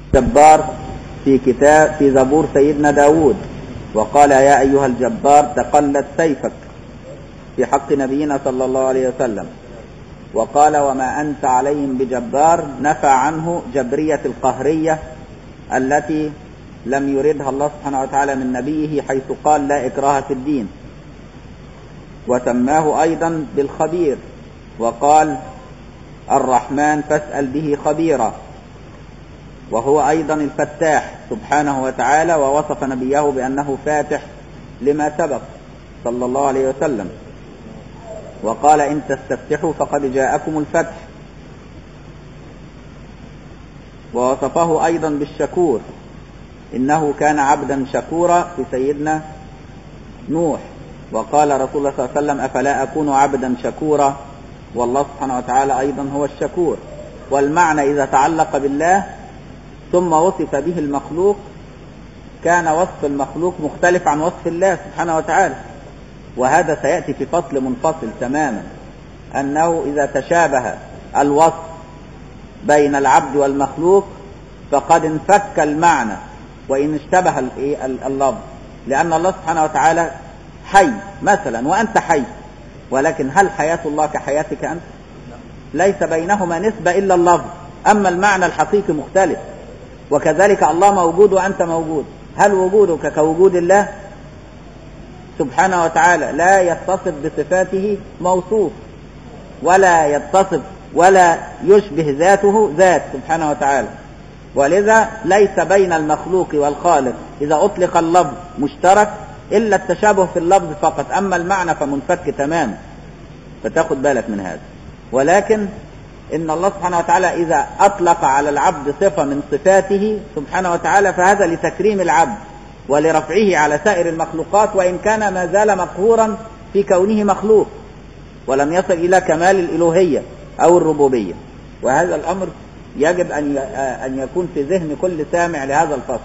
جبار في كتاب في زبور سيدنا داود وقال يا أيها الجبار تقلد سيفك في حق نبينا صلى الله عليه وسلم وقال وما أنت عليهم بجبار نفى عنه جبرية القهرية التي لم يردها الله سبحانه وتعالى من نبيه حيث قال لا إكراه في الدين وسماه أيضا بالخبير وقال الرحمن فاسأل به خبيرا وهو أيضا الفتاح سبحانه وتعالى ووصف نبيه بأنه فاتح لما سبق صلى الله عليه وسلم وقال إن تستفتحوا فقد جاءكم الفتح ووصفه أيضا بالشكور إنه كان عبدا شكورا في سيدنا نوح وقال رسول الله صلى الله عليه وسلم أفلا أكون عبدا شكورا والله سبحانه وتعالى أيضا هو الشكور والمعنى إذا تعلق بالله ثم وصف به المخلوق كان وصف المخلوق مختلف عن وصف الله سبحانه وتعالى وهذا سيأتي في فصل منفصل تماما أنه إذا تشابه الوصف بين العبد والمخلوق فقد انفك المعنى وإن اشتبه اللفظ لأن الله سبحانه وتعالى حي مثلا وأنت حي ولكن هل حياة الله كحياتك أنت ليس بينهما نسبة إلا اللفظ أما المعنى الحقيقي مختلف وكذلك الله موجود وأنت موجود هل وجودك كوجود الله سبحانه وتعالى لا يتصف بصفاته موصوف ولا يتصف ولا يشبه ذاته ذات سبحانه وتعالى ولذا ليس بين المخلوق والخالق إذا أطلق اللفظ مشترك إلا التشابه في اللفظ فقط أما المعنى فمنفك تماما فتاخد بالك من هذا ولكن إن الله سبحانه وتعالى إذا أطلق على العبد صفة من صفاته سبحانه وتعالى فهذا لتكريم العبد ولرفعه على سائر المخلوقات وإن كان ما زال مقهورا في كونه مخلوق ولم يصل إلى كمال الإلوهية أو الربوبية وهذا الأمر يجب أن أن يكون في ذهن كل سامع لهذا الفصل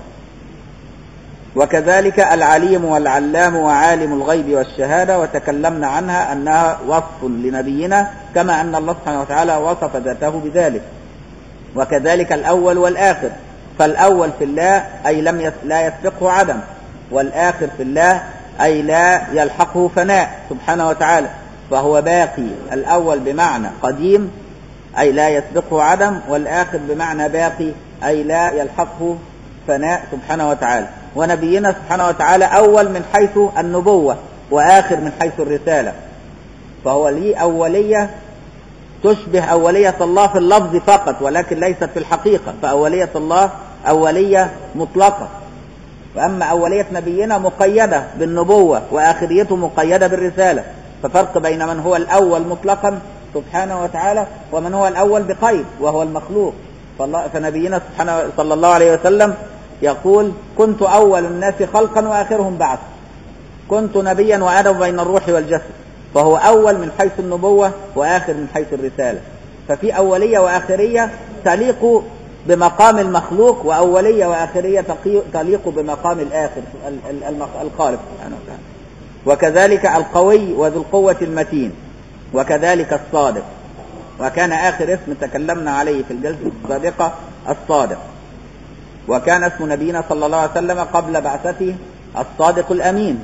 وكذلك العليم والعلام وعالم الغيب والشهادة وتكلمنا عنها أنها وصف لنبينا كما أن الله سبحانه وتعالى وصف ذاته بذلك وكذلك الأول والآخر فالأول في الله أي لم يس لا يسبقه عدم والآخر في الله أي لا يلحقه فناء سبحانه وتعالى فهو باقي الأول بمعنى قديم أي لا يسبقه عدم والآخر بمعنى باقي أي لا يلحقه فناء سبحانه وتعالى ونبينا سبحانه وتعالى أول من حيث النبوة وآخر من حيث الرسالة فهو ليه أولية تشبه أولية الله في اللفظ فقط ولكن ليست في الحقيقة فأولية الله أولية مطلقة وأما أولية نبينا مقيدة بالنبوة وآخريته مقيدة بالرسالة ففرق بين من هو الأول مطلقا سبحانه وتعالى ومن هو الأول بقيد وهو المخلوق فنبينا سبحانه صلى الله عليه وسلم يقول كنت أول الناس خلقا وآخرهم بعث كنت نبيا وآدم بين الروح والجسد فهو أول من حيث النبوة وآخر من حيث الرسالة ففي أولية وآخرية تليق بمقام المخلوق وأولية وآخرية تليق بمقام الآخر الخالق سبحانه وتعالى وكذلك القوي وذو القوة المتين وكذلك الصادق وكان آخر اسم تكلمنا عليه في الجلسة السابقة الصادق وكان اسم نبينا صلى الله عليه وسلم قبل بعثته الصادق الأمين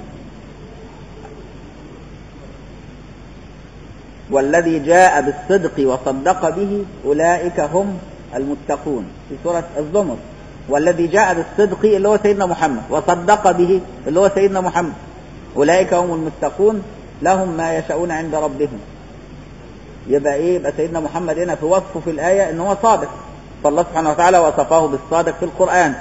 والذي جاء بالصدق وصدق به أولئك هم المتقون في سورة الزمر والذي جاء بالصدق اللي هو سيدنا محمد وصدق به اللي هو سيدنا محمد أولئك هم المتقون لهم ما يشاءون عند ربهم يبقى ايه يبقى سيدنا محمد هنا في وصفه في الآية ان هو صادق فالله سبحانه وتعالى وصفه بالصادق في القرآن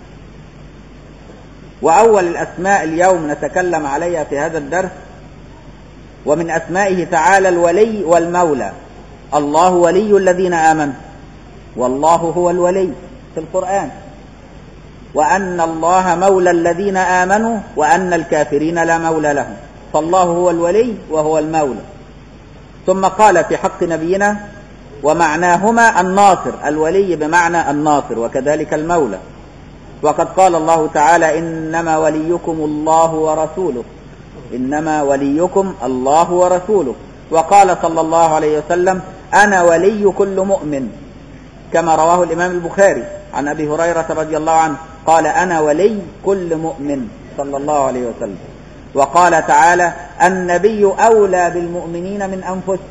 وأول الأسماء اليوم نتكلم عليها في هذا الدرس ومن أسمائه تعالى الولي والمولى الله ولي الذين آمنوا والله هو الولي في القرآن وأن الله مولى الذين آمنوا وأن الكافرين لا مولى لهم فالله هو الولي وهو المولى ثم قال في حق نبينا ومعناهما الناصر الولي بمعنى الناصر وكذلك المولى وقد قال الله تعالى إنما وليكم الله ورسوله إنما وليكم الله ورسوله وقال صلى الله عليه وسلم أنا ولي كل مؤمن كما رواه الإمام البخاري عن أبي هريرة رضي الله عنه قال أنا ولي كل مؤمن صلى الله عليه وسلم وقال تعالى النبي أولى بالمؤمنين من أنفسهم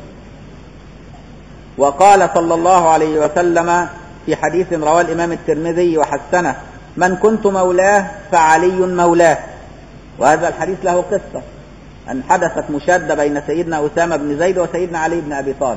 وقال صلى الله عليه وسلم في حديث رواه الإمام الترمذي وحسنه من كنت مولاه فعلي مولاه وهذا الحديث له قصة أن حدثت مشادة بين سيدنا أسامة بن زيد وسيدنا علي بن أبي طالب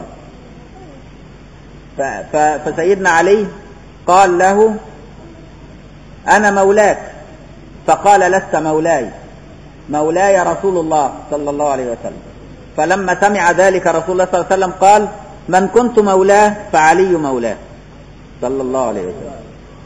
فسيدنا علي قال له أنا مولاك فقال لست مولاي مولاي رسول الله صلى الله عليه وسلم فلما سمع ذلك رسول الله صلى الله عليه وسلم قال من كنت مولاه فعلي مولاه صلى الله عليه وسلم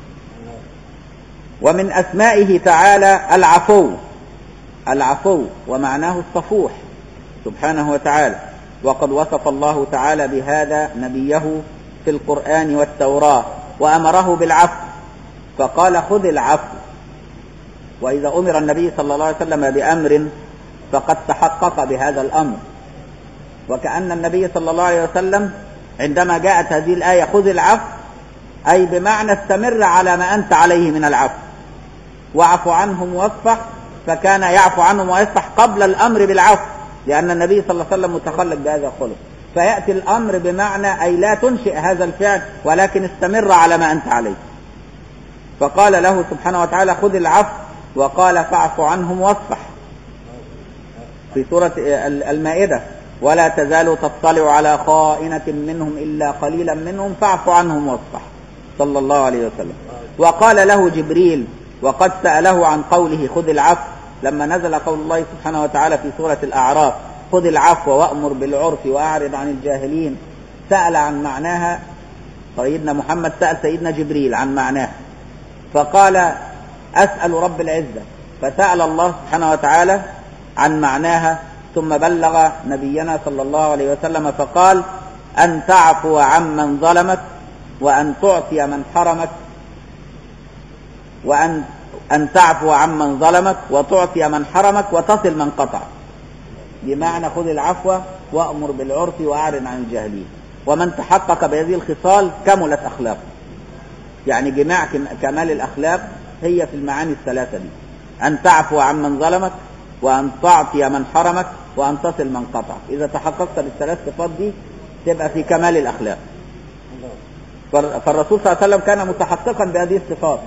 ومن أسمائه تعالى العفو العفو ومعناه الصفوح سبحانه وتعالى وقد وصف الله تعالى بهذا نبيه في القرآن والتوراة وأمره بالعفو فقال خذ العفو وإذا أمر النبي صلى الله عليه وسلم بأمر فقد تحقق بهذا الأمر وكأن النبي صلى الله عليه وسلم عندما جاءت هذه الآية خذ العفو أي بمعنى استمر على ما أنت عليه من العفو واعف عنهم واصفح فكان يعفو عنهم ويصفح قبل الأمر بالعفو لأن النبي صلى الله عليه وسلم متخلق بهذا الخلق فيأتي الأمر بمعنى أي لا تنشئ هذا الفعل ولكن استمر على ما أنت عليه فقال له سبحانه وتعالى خذ العفو وقال فاعف عنهم واصفح في سورة المائدة ولا تزال تطلع على خائنة منهم إلا قليلا منهم فاعف عنهم واصفح صلى الله عليه وسلم وقال له جبريل وقد سأله عن قوله خذ العفو لما نزل قول الله سبحانه وتعالى في سورة الأعراف خذ العفو وأمر بالعرف وأعرض عن الجاهلين سأل عن معناها سيدنا محمد سأل سيدنا جبريل عن معناها فقال أسأل رب العزة فسأل الله سبحانه وتعالى عن معناها ثم بلغ نبينا صلى الله عليه وسلم فقال أن تعفو عمن ظلمك وأن تعطي من حرمك وأن أن تعفو عمن ظلمك وتعطي من حرمك وتصل من قطعك بمعنى خذ العفو وأمر بالعرف وأعرض عن الجاهلين ومن تحقق بهذه الخصال كملت أخلاقه يعني جماع كمال الأخلاق هي في المعاني الثلاثة دي أن تعفو عمن ظلمك وأن تعطي من حرمك وأن تصل من قطعك إذا تحققت بالثلاث صفات دي تبقى في كمال الأخلاق فالرسول صلى الله عليه وسلم كان متحققا بهذه الصفات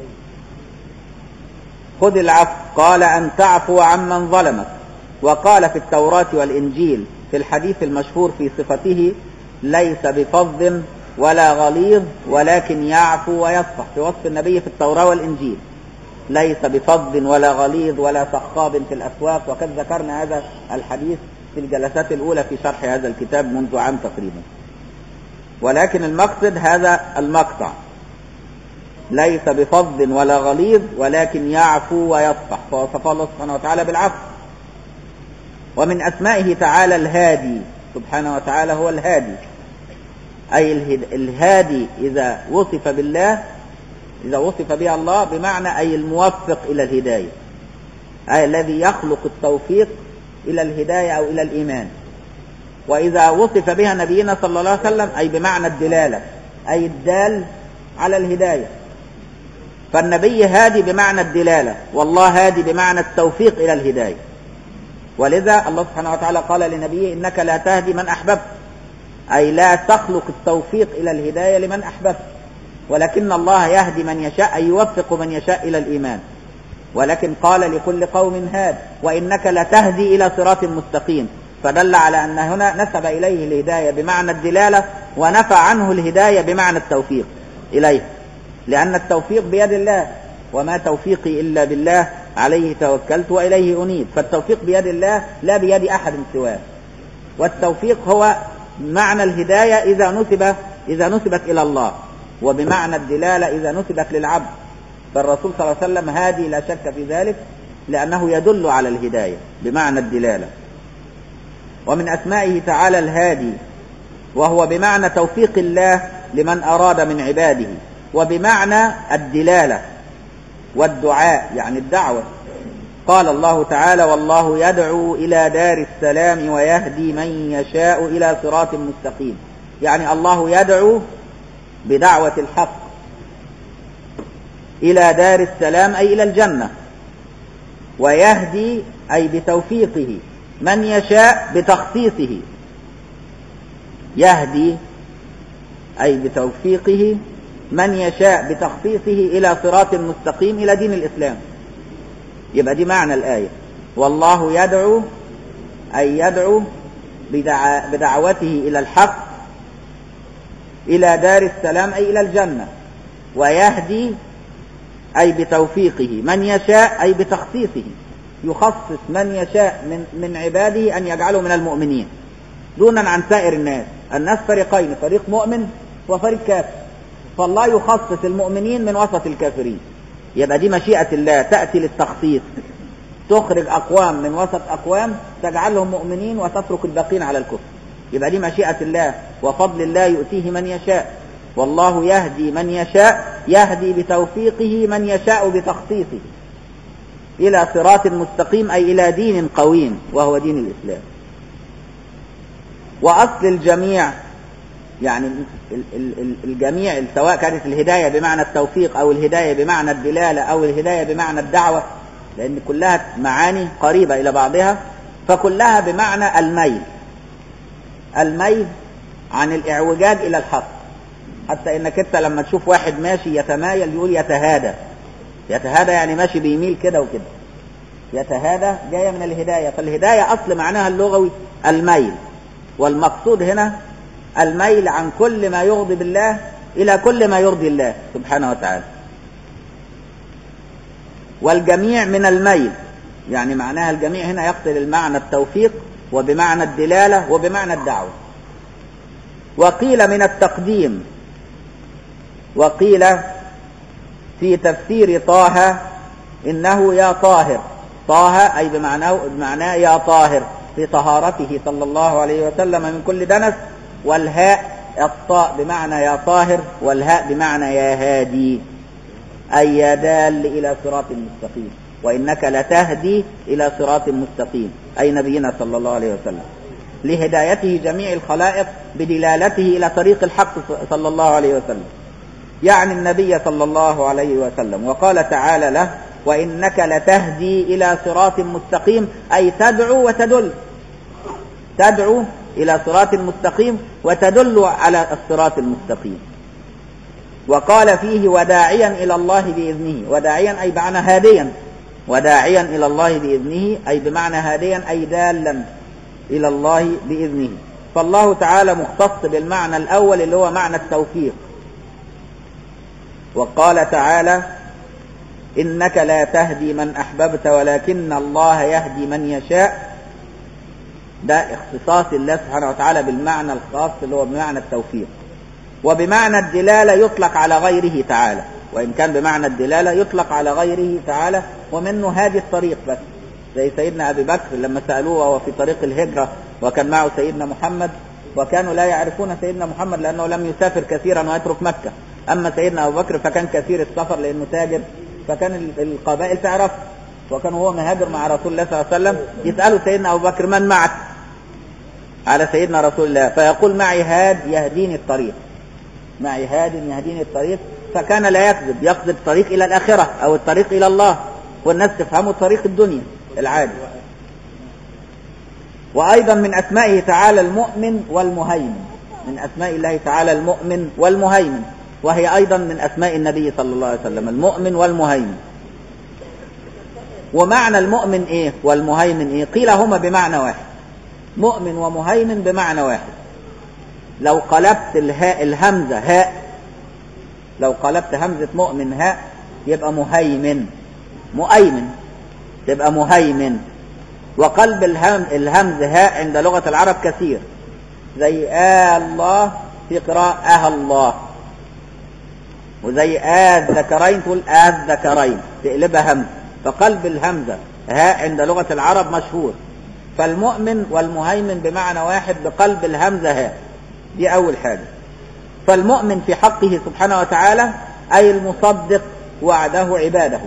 خذ العفو قال أن تعفو عمن ظلمك وقال في التوراة والإنجيل في الحديث المشهور في صفته ليس بفظ ولا غليظ ولكن يعفو ويصفح في وصف النبي في التوراة والإنجيل ليس بفظ ولا غليظ ولا سخاب في الأسواق وقد ذكرنا هذا الحديث في الجلسات الأولى في شرح هذا الكتاب منذ عام تقريبا ولكن المقصد هذا المقطع ليس بفظ ولا غليظ ولكن يعفو ويصفح فوصف الله سبحانه وتعالى بالعفو ومن أسمائه تعالى الهادي سبحانه وتعالى هو الهادي أي الهادي إذا وصف بالله إذا وصف بها الله بمعنى أي الموفق إلى الهداية أي الذي يخلق التوفيق إلى الهداية أو إلى الإيمان وإذا وصف بها نبينا صلى الله عليه وسلم أي بمعنى الدلالة أي الدال على الهداية فالنبي هادي بمعنى الدلالة والله هادي بمعنى التوفيق إلى الهداية ولذا الله سبحانه وتعالى قال لنبيه إنك لا تهدي من أحببت أي لا تخلق التوفيق إلى الهداية لمن أحببت ولكن الله يهدي من يشاء أي يوفق من يشاء إلى الإيمان ولكن قال لكل قوم هاد وإنك لتهدي إلى صراط مستقيم فدل على أن هنا نسب إليه الهداية بمعنى الدلالة ونفى عنه الهداية بمعنى التوفيق إليه لأن التوفيق بيد الله وما توفيقي إلا بالله عليه توكلت وإليه أنيب فالتوفيق بيد الله لا بيد أحد سواه والتوفيق هو معنى الهداية إذا نسب إذا نسبت إلى الله وبمعنى الدلالة إذا نسبت للعبد فالرسول صلى الله عليه وسلم هادي لا شك في ذلك لأنه يدل على الهداية بمعنى الدلالة ومن أسمائه تعالى الهادي وهو بمعنى توفيق الله لمن أراد من عباده وبمعنى الدلالة والدعاء يعني الدعوة قال الله تعالى والله يدعو إلى دار السلام ويهدي من يشاء إلى صراط مستقيم يعني الله يدعو بدعوة الحق إلى دار السلام أي إلى الجنة ويهدي أي بتوفيقه من يشاء بتخصيصه يهدي أي بتوفيقه من يشاء بتخصيصه إلى صراط مستقيم إلى دين الإسلام يبقى دي معنى الآية والله يدعو أي يدعو بدع... بدعوته إلى الحق إلى دار السلام أي إلى الجنة ويهدي أي بتوفيقه من يشاء أي بتخصيصه يخصص من يشاء من, من عباده أن يجعله من المؤمنين دونا عن سائر الناس الناس فريقين فريق مؤمن وفريق كافر فالله يخصص المؤمنين من وسط الكافرين يبقى دي مشيئة الله تأتي للتخصيص تخرج أقوام من وسط أقوام تجعلهم مؤمنين وتترك الباقين على الكفر يبقى دي مشيئة الله وفضل الله يؤتيه من يشاء والله يهدي من يشاء يهدي بتوفيقه من يشاء بتخصيصه إلى صراط مستقيم أي إلى دين قويم وهو دين الإسلام وأصل الجميع يعني الجميع سواء كانت الهداية بمعنى التوفيق أو الهداية بمعنى الدلالة أو الهداية بمعنى الدعوة لأن كلها معاني قريبة إلى بعضها فكلها بمعنى الميل الميل عن الإعوجاج إلى الحق حتى إنك أنت لما تشوف واحد ماشي يتمايل يقول يتهادى يتهادى يعني ماشي بيميل كده وكده يتهادى جاية من الهداية فالهداية أصل معناها اللغوي الميل والمقصود هنا الميل عن كل ما يغضب الله إلى كل ما يرضي الله سبحانه وتعالى والجميع من الميل يعني معناها الجميع هنا يقصد المعنى التوفيق وبمعنى الدلالة وبمعنى الدعوة وقيل من التقديم وقيل في تفسير طه إنه يا طاهر طه أي بمعناه, بمعناه يا طاهر في طهارته صلى الله عليه وسلم من كل دنس والهاء الطاء بمعنى يا طاهر والهاء بمعنى يا هادي أي يا دال إلى صراط مستقيم وإنك لتهدي إلى صراط مستقيم أي نبينا صلى الله عليه وسلم لهدايته جميع الخلائق بدلالته إلى طريق الحق صلى الله عليه وسلم يعني النبي صلى الله عليه وسلم وقال تعالى له وإنك لتهدي إلى صراط مستقيم أي تدعو وتدل تدعو إلى صراط مستقيم وتدل على الصراط المستقيم وقال فيه وداعيا إلى الله بإذنه وداعيا أي بمعنى هاديا وداعيا إلى الله بإذنه أي بمعنى هاديا أي دالا إلى الله بإذنه فالله تعالى مختص بالمعنى الأول اللي هو معنى التوفيق وقال تعالى إنك لا تهدي من أحببت ولكن الله يهدي من يشاء ده اختصاص الله سبحانه وتعالى بالمعنى الخاص اللي هو بمعنى التوفيق وبمعنى الدلالة يطلق على غيره تعالى وإن كان بمعنى الدلالة يطلق على غيره تعالى ومنه هذه الطريق بس زي سيدنا أبي بكر لما سألوه وهو في طريق الهجرة وكان معه سيدنا محمد وكانوا لا يعرفون سيدنا محمد لأنه لم يسافر كثيرا ويترك مكة أما سيدنا أبو بكر فكان كثير السفر لأنه تاجر فكان القبائل تعرف وكان هو مهاجر مع رسول الله صلى الله عليه وسلم يسألوا سيدنا أبو بكر من معك على سيدنا رسول الله فيقول معي هاد يهديني الطريق معي هاد يهديني الطريق فكان لا يكذب يقصد الطريق إلى الآخرة أو الطريق إلى الله والناس تفهموا طريق الدنيا العادي وأيضا من أسمائه تعالى المؤمن والمهيمن من أسماء الله تعالى المؤمن والمهيمن وهي أيضا من أسماء النبي صلى الله عليه وسلم المؤمن والمهيمن ومعنى المؤمن إيه والمهيمن إيه قيل هما بمعنى واحد مؤمن ومهيمن بمعنى واحد لو قلبت الهاء الهمزة هاء لو قلبت همزة مؤمن هاء يبقى مهيمن مؤيمن تبقى مهيمن وقلب الهم الهمز هاء عند لغة العرب كثير زي آه الله في قراءة آه الله وزي آه الذكرين تقول آه الذكرين تقلبها همز فقلب الهمزة هاء عند لغة العرب مشهور فالمؤمن والمهيمن بمعنى واحد بقلب الهمزة هاء دي أول حاجة فالمؤمن في حقه سبحانه وتعالى أي المصدق وعده عباده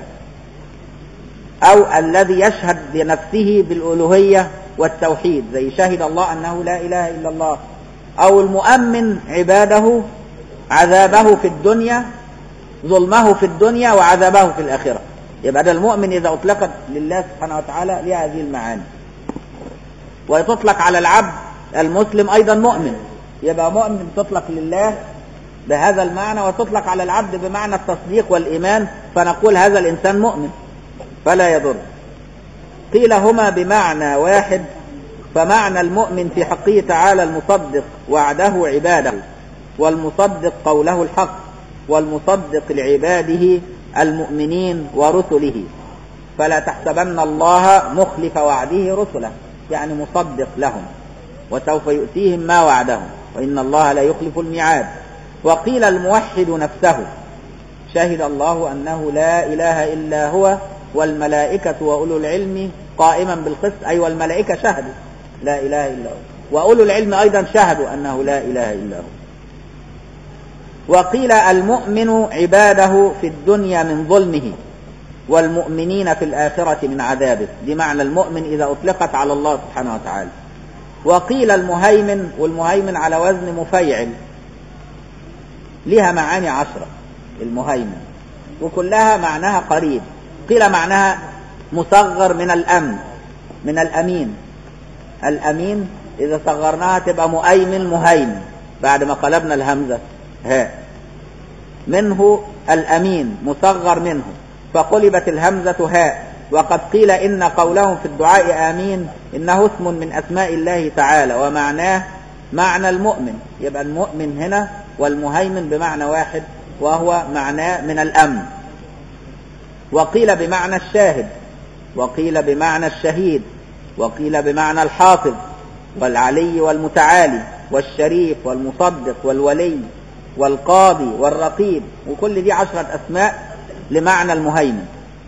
أو الذي يشهد لنفسه بالألوهية والتوحيد زي شهد الله أنه لا إله إلا الله أو المؤمن عباده عذابه في الدنيا ظلمه في الدنيا وعذابه في الآخرة يبقى ده المؤمن إذا أطلقت لله سبحانه وتعالى لها هذه المعاني وتطلق على العبد المسلم أيضا مؤمن يبقى مؤمن تطلق لله بهذا المعنى وتطلق على العبد بمعنى التصديق والإيمان فنقول هذا الإنسان مؤمن فلا يضر قيل هما بمعنى واحد فمعنى المؤمن في حقه تعالى المصدق وعده عباده والمصدق قوله الحق والمصدق لعباده المؤمنين ورسله فلا تحسبن الله مخلف وعده رسله يعني مصدق لهم وسوف يؤتيهم ما وعدهم وإن الله لا يخلف الميعاد وقيل الموحد نفسه شهد الله أنه لا إله إلا هو والملائكة وأولو العلم قائما بالقسط أي والملائكة شهدوا لا إله إلا هو وأولو العلم أيضا شهدوا أنه لا إله إلا هو وقيل المؤمن عباده في الدنيا من ظلمه والمؤمنين في الآخرة من عذابه دي معنى المؤمن إذا أطلقت على الله سبحانه وتعالى وقيل المهيمن والمهيمن على وزن مفيعل لها معاني عشرة المهيمن وكلها معناها قريب قيل معناها مصغر من الأمن من الأمين الأمين إذا صغرناها تبقى مؤيمن مهيمن بعد ما قلبنا الهمزة هاء منه الأمين مصغر منه فقلبت الهمزة هاء وقد قيل إن قولهم في الدعاء آمين إنه اسم من أسماء الله تعالى ومعناه معنى المؤمن يبقى المؤمن هنا والمهيمن بمعنى واحد وهو معناه من الأمن وقيل بمعنى الشاهد وقيل بمعنى الشهيد وقيل بمعنى الحافظ والعلي والمتعالي والشريف والمصدق والولي والقاضي والرقيب وكل دي عشرة أسماء لمعنى المهيمن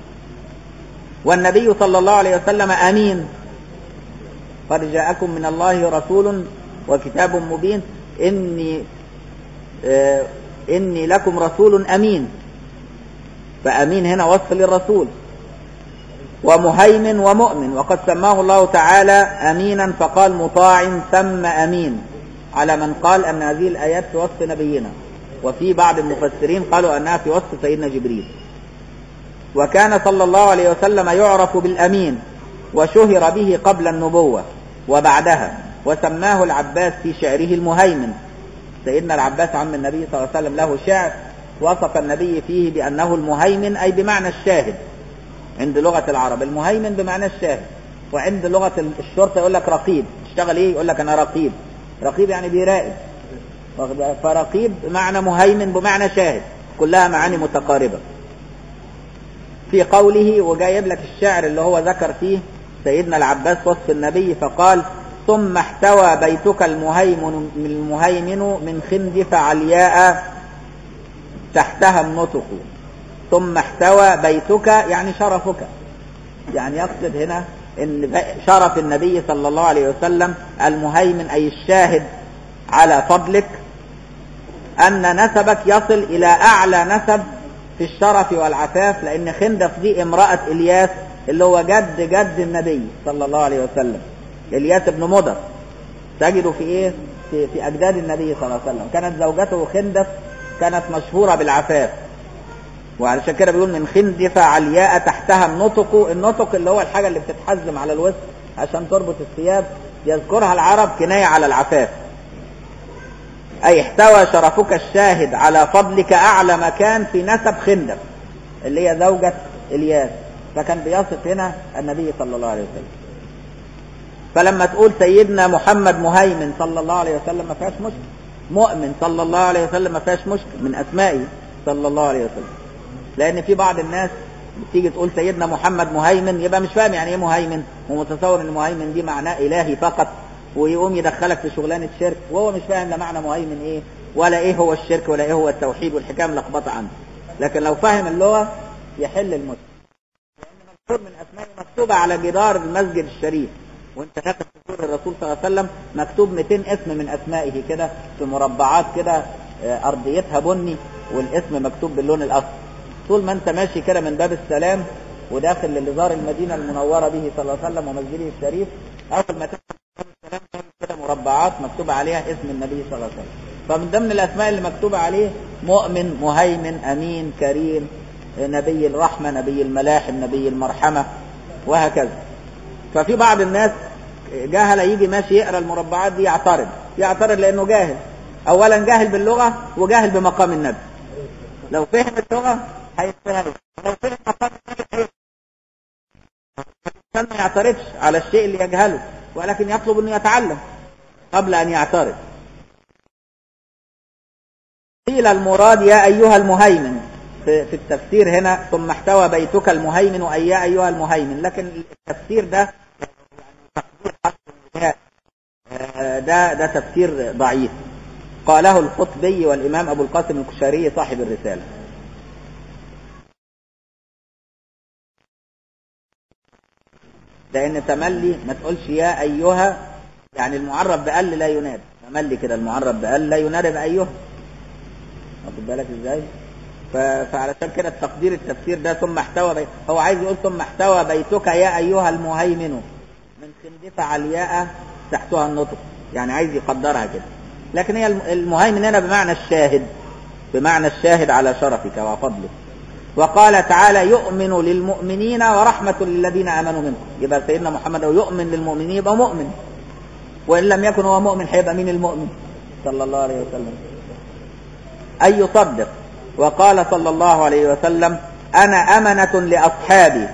والنبي صلى الله عليه وسلم أمين قد جاءكم من الله رسول وكتاب مبين إني آه إني لكم رسول أمين فأمين هنا وصف للرسول ومهيمن ومؤمن وقد سماه الله تعالى أمينا فقال مطاع ثم أمين على من قال أن هذه الآيات في وصف نبينا وفي بعض المفسرين قالوا أنها في وصف سيدنا جبريل وكان صلى الله عليه وسلم يعرف بالأمين وشهر به قبل النبوة وبعدها وسماه العباس في شعره المهيمن سيدنا العباس عم النبي صلى الله عليه وسلم له شعر وصف النبي فيه بأنه المهيمن أي بمعنى الشاهد عند لغة العرب المهيمن بمعنى الشاهد وعند لغة الشرطة يقول لك رقيب اشتغل ايه يقول لك انا رقيب رقيب يعني بيراقب فرقيب بمعنى مهيمن بمعنى شاهد كلها معاني متقاربة في قوله وجايب لك الشعر اللي هو ذكر فيه سيدنا العباس وصف النبي فقال ثم احتوى بيتك المهيمن المهيمن من خندف علياء تحتها النطق ثم احتوى بيتك يعني شرفك يعني يقصد هنا ان شرف النبي صلى الله عليه وسلم المهيمن اي الشاهد على فضلك ان نسبك يصل الى اعلى نسب في الشرف والعفاف لان خندف دي امرأة الياس اللي هو جد جد النبي صلى الله عليه وسلم الياس بن مضر تجده في ايه في, في اجداد النبي صلى الله عليه وسلم كانت زوجته خندف كانت مشهورة بالعفاف وعلشان كده بيقول من خندف علياء تحتها النطق النطق اللي هو الحاجة اللي بتتحزم على الوسط عشان تربط الثياب يذكرها العرب كناية على العفاف أي احتوى شرفك الشاهد على فضلك أعلى مكان في نسب خندف اللي هي زوجة إلياس فكان بيصف هنا النبي صلى الله عليه وسلم فلما تقول سيدنا محمد مهيمن صلى الله عليه وسلم ما فيهاش مشكل مؤمن صلى الله عليه وسلم ما فيهاش مشكل من أسمائه صلى الله عليه وسلم لأن في بعض الناس بتيجي تقول سيدنا محمد مهيمن يبقى مش فاهم يعني ايه مهيمن ومتصور ان المهيمن دي معناه الهي فقط ويقوم يدخلك في شغلانه شرك وهو مش فاهم لا معنى مهيمن ايه ولا ايه هو الشرك ولا ايه هو التوحيد والحكايه ملخبطه عنه لكن لو فهم اللغه يحل المشكله لان مذكور من اسماء مكتوبه على جدار المسجد الشريف وانت فاكر في الرسول صلى الله عليه وسلم مكتوب 200 اسم من اسمائه كده في مربعات كده ارضيتها بني والاسم مكتوب باللون الاصفر طول ما انت ماشي كده من باب السلام وداخل لزار المدينه المنوره به صلى الله عليه وسلم ومسجده الشريف اول ما تدخل باب السلام كده مربعات مكتوب عليها اسم النبي صلى الله عليه وسلم فمن ضمن الاسماء اللي مكتوبه عليه مؤمن مهيمن أمين كريم نبي الرحمة نبي الملاحم نبي المرحمة وهكذا ففي بعض الناس جاهل يجي ماشي يقرا المربعات دي يعترض يعترض لانه جاهل اولا جاهل باللغه وجاهل بمقام النبي لو فهم اللغه هيفهم لو فهم مقام النبي هيفهم الانسان ما يعترضش على الشيء اللي يجهله ولكن يطلب انه يتعلم قبل ان يعترض قيل المراد يا ايها المهيمن في, في التفسير هنا ثم احتوى بيتك المهيمن اي يا ايها المهيمن لكن التفسير ده ده ده تفسير ضعيف قاله القطبي والامام ابو القاسم الكشاري صاحب الرساله لان تملي ما تقولش يا ايها يعني المعرب بال لا ينادى تملي كده المعرب بال لا ينادى بايها واخد بالك ازاي فعلشان كده التقدير التفسير ده ثم احتوى بي... هو عايز يقول ثم احتوى بيتك يا ايها المهيمن من خندفة علياء تحتها النطق يعني عايز يقدرها كده لكن هي المهيمن هنا بمعنى الشاهد بمعنى الشاهد على شرفك وفضلك وقال تعالى يؤمن للمؤمنين ورحمة للذين آمنوا منكم يبقى سيدنا محمد لو يؤمن للمؤمنين يبقى مؤمن وإن لم يكن هو مؤمن هيبقى مين المؤمن صلى الله عليه وسلم أي يصدق وقال صلى الله عليه وسلم أنا أمنة لأصحابي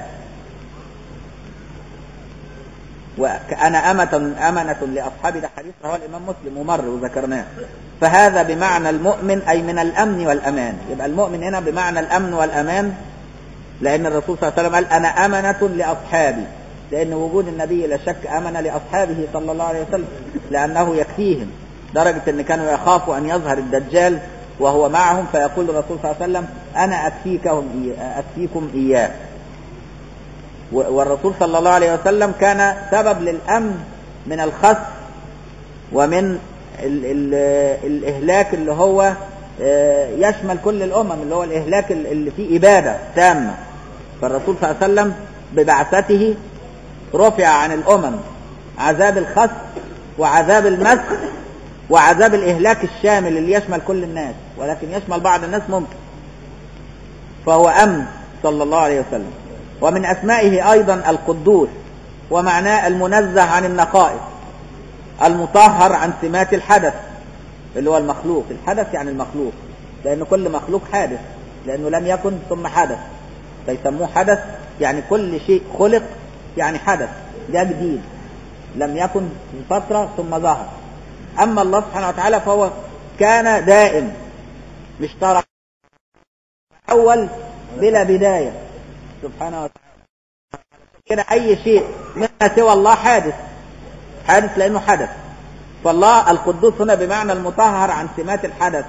وأنا أمة أمنة لأصحابي ده حديث رواه الإمام مسلم ومر وذكرناه فهذا بمعنى المؤمن أي من الأمن والأمان يبقى المؤمن هنا بمعنى الأمن والأمان لأن الرسول صلى الله عليه وسلم قال أنا أمنة لأصحابي لأن وجود النبي لا شك أمن لأصحابه صلى الله عليه وسلم لأنه يكفيهم درجة أن كانوا يخافوا أن يظهر الدجال وهو معهم فيقول الرسول صلى الله عليه وسلم أنا أكفيكهم أكفيكم إياه والرسول صلى الله عليه وسلم كان سبب للأمن من الخس ومن ال ال الإهلاك اللي هو يشمل كل الأمم اللي هو الإهلاك اللي فيه إبادة تامة فالرسول صلى الله عليه وسلم ببعثته رفع عن الأمم عذاب الخس وعذاب المسخ وعذاب الإهلاك الشامل اللي يشمل كل الناس ولكن يشمل بعض الناس ممكن فهو أمن صلى الله عليه وسلم ومن أسمائه أيضا القدوس ومعناه المنزه عن النقائص المطهر عن سمات الحدث اللي هو المخلوق الحدث يعني المخلوق لأن كل مخلوق حادث لأنه لم يكن ثم حدث فيسموه حدث يعني كل شيء خلق يعني حدث ده جديد لم يكن من فترة ثم ظهر أما الله سبحانه وتعالى فهو كان دائم مش ترى أول بلا بداية سبحانه وتعالى كده أي شيء مما سوى الله حادث حادث لأنه حدث فالله القدوس هنا بمعنى المطهر عن سمات الحدث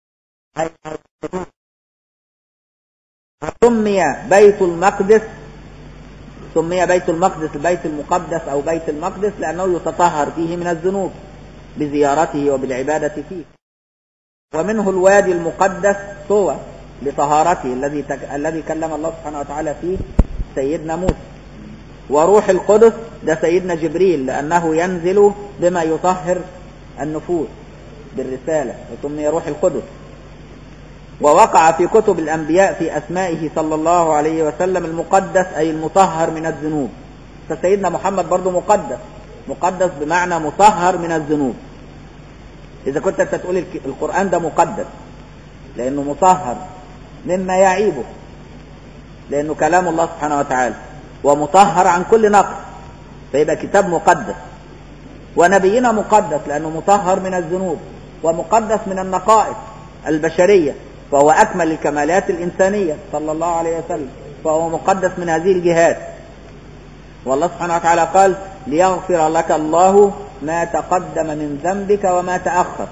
سمي بيت المقدس سمي بيت المقدس البيت المقدس أو بيت المقدس لأنه يتطهر فيه من الذنوب بزيارته وبالعبادة فيه ومنه الوادي المقدس طوى لطهارته الذي تك... الذي كلم الله سبحانه وتعالى فيه سيدنا موسى وروح القدس ده سيدنا جبريل لأنه ينزل بما يطهر النفوس بالرسالة وسمي روح القدس ووقع في كتب الأنبياء في أسمائه صلى الله عليه وسلم المقدس أي المطهر من الذنوب فسيدنا محمد برضه مقدس مقدس بمعنى مطهر من الذنوب إذا كنت أنت تقول القرآن ده مقدس لأنه مطهر مما يعيبه لأنه كلام الله سبحانه وتعالى ومطهر عن كل نقص فيبقى كتاب مقدس ونبينا مقدس لأنه مطهر من الذنوب ومقدس من النقائص البشرية فهو أكمل الكمالات الإنسانية صلى الله عليه وسلم فهو مقدس من هذه الجهات والله سبحانه وتعالى قال ليغفر لك الله ما تقدم من ذنبك وما تأخر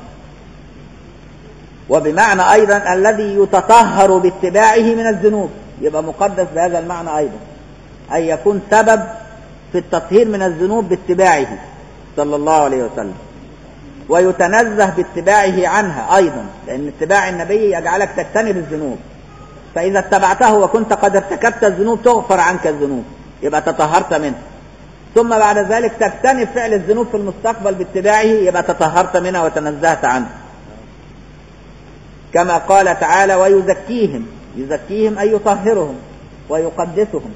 وبمعنى أيضا الذي يتطهر باتباعه من الذنوب يبقى مقدس بهذا المعنى أيضا أن يكون سبب في التطهير من الذنوب باتباعه صلى الله عليه وسلم ويتنزه باتباعه عنها أيضا لأن اتباع النبي يجعلك تجتنب الذنوب فإذا اتبعته وكنت قد ارتكبت الذنوب تغفر عنك الذنوب يبقى تطهرت منه ثم بعد ذلك تجتنب فعل الذنوب في المستقبل باتباعه يبقى تطهرت منها وتنزهت عنه كما قال تعالى ويزكيهم يزكيهم أي يطهرهم ويقدسهم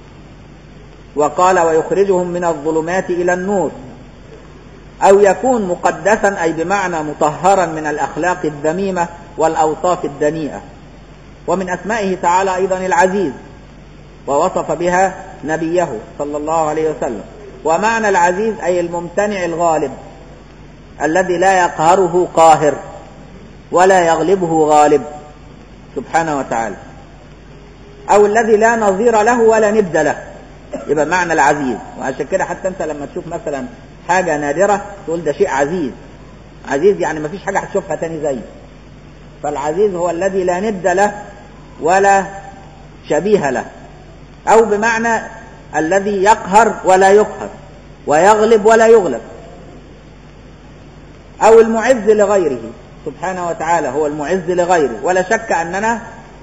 وقال ويخرجهم من الظلمات إلى النور أو يكون مقدسا أي بمعنى مطهرا من الأخلاق الذميمة والأوصاف الدنيئة ومن أسمائه تعالى أيضا العزيز ووصف بها نبيه صلى الله عليه وسلم ومعنى العزيز أي الممتنع الغالب الذي لا يقهره قاهر ولا يغلبه غالب سبحانه وتعالى أو الذي لا نظير له ولا ند له يبقى معنى العزيز وعشان كده حتى أنت لما تشوف مثلا حاجة نادرة تقول ده شيء عزيز عزيز يعني ما فيش حاجة هتشوفها تاني زيه فالعزيز هو الذي لا ند له ولا شبيه له أو بمعنى الذي يقهر ولا يقهر ويغلب ولا يغلب أو المعز لغيره سبحانه وتعالى هو المعز لغيره ولا شك أننا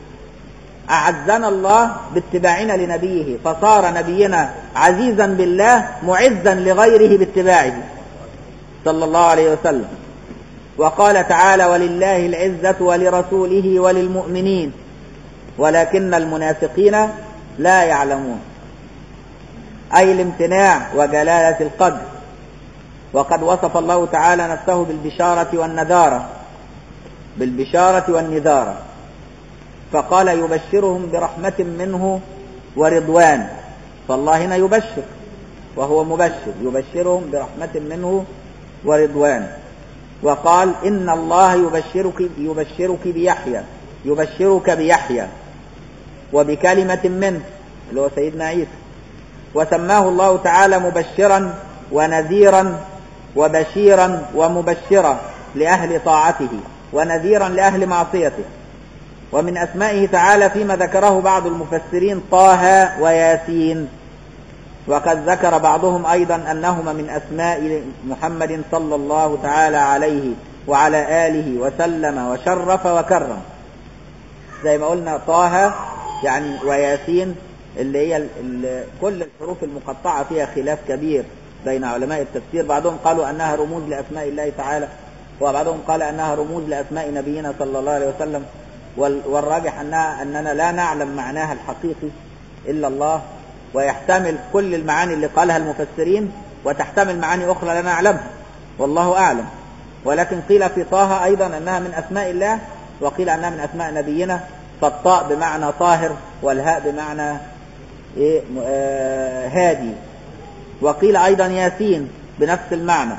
أعزنا الله باتباعنا لنبيه فصار نبينا عزيزا بالله معزا لغيره باتباعه صلى الله عليه وسلم وقال تعالى ولله العزة ولرسوله وللمؤمنين ولكن المنافقين لا يعلمون أي الامتناع وجلالة القدر وقد وصف الله تعالى نفسه بالبشارة والنذارة بالبشارة والنذارة فقال يبشرهم برحمة منه ورضوان فالله هنا يبشر وهو مبشر يبشرهم برحمة منه ورضوان وقال إن الله يبشرك يبشرك بيحيى يبشرك بيحيى وبكلمة منه اللي هو سيدنا عيسى وسماه الله تعالى مبشرا ونذيرا وبشيرا ومبشرا لأهل طاعته ونذيرا لأهل معصيته ومن أسمائه تعالى فيما ذكره بعض المفسرين طه وياسين وقد ذكر بعضهم أيضا أنهما من أسماء محمد صلى الله تعالى عليه وعلى آله وسلم وشرف وكرم زي ما قلنا طه يعني وياسين اللي هي ال ال كل الحروف المقطعة فيها خلاف كبير بين علماء التفسير بعضهم قالوا أنها رموز لأسماء الله تعالى وبعضهم قال أنها رموز لأسماء نبينا صلى الله عليه وسلم والراجح أنها أننا لا نعلم معناها الحقيقي إلا الله ويحتمل كل المعاني اللي قالها المفسرين وتحتمل معاني أخرى لا نعلمها والله أعلم ولكن قيل في طه أيضا أنها من أسماء الله وقيل أنها من أسماء نبينا فالطاء بمعنى طاهر والهاء بمعنى إيه آه هادي وقيل أيضا ياسين بنفس المعنى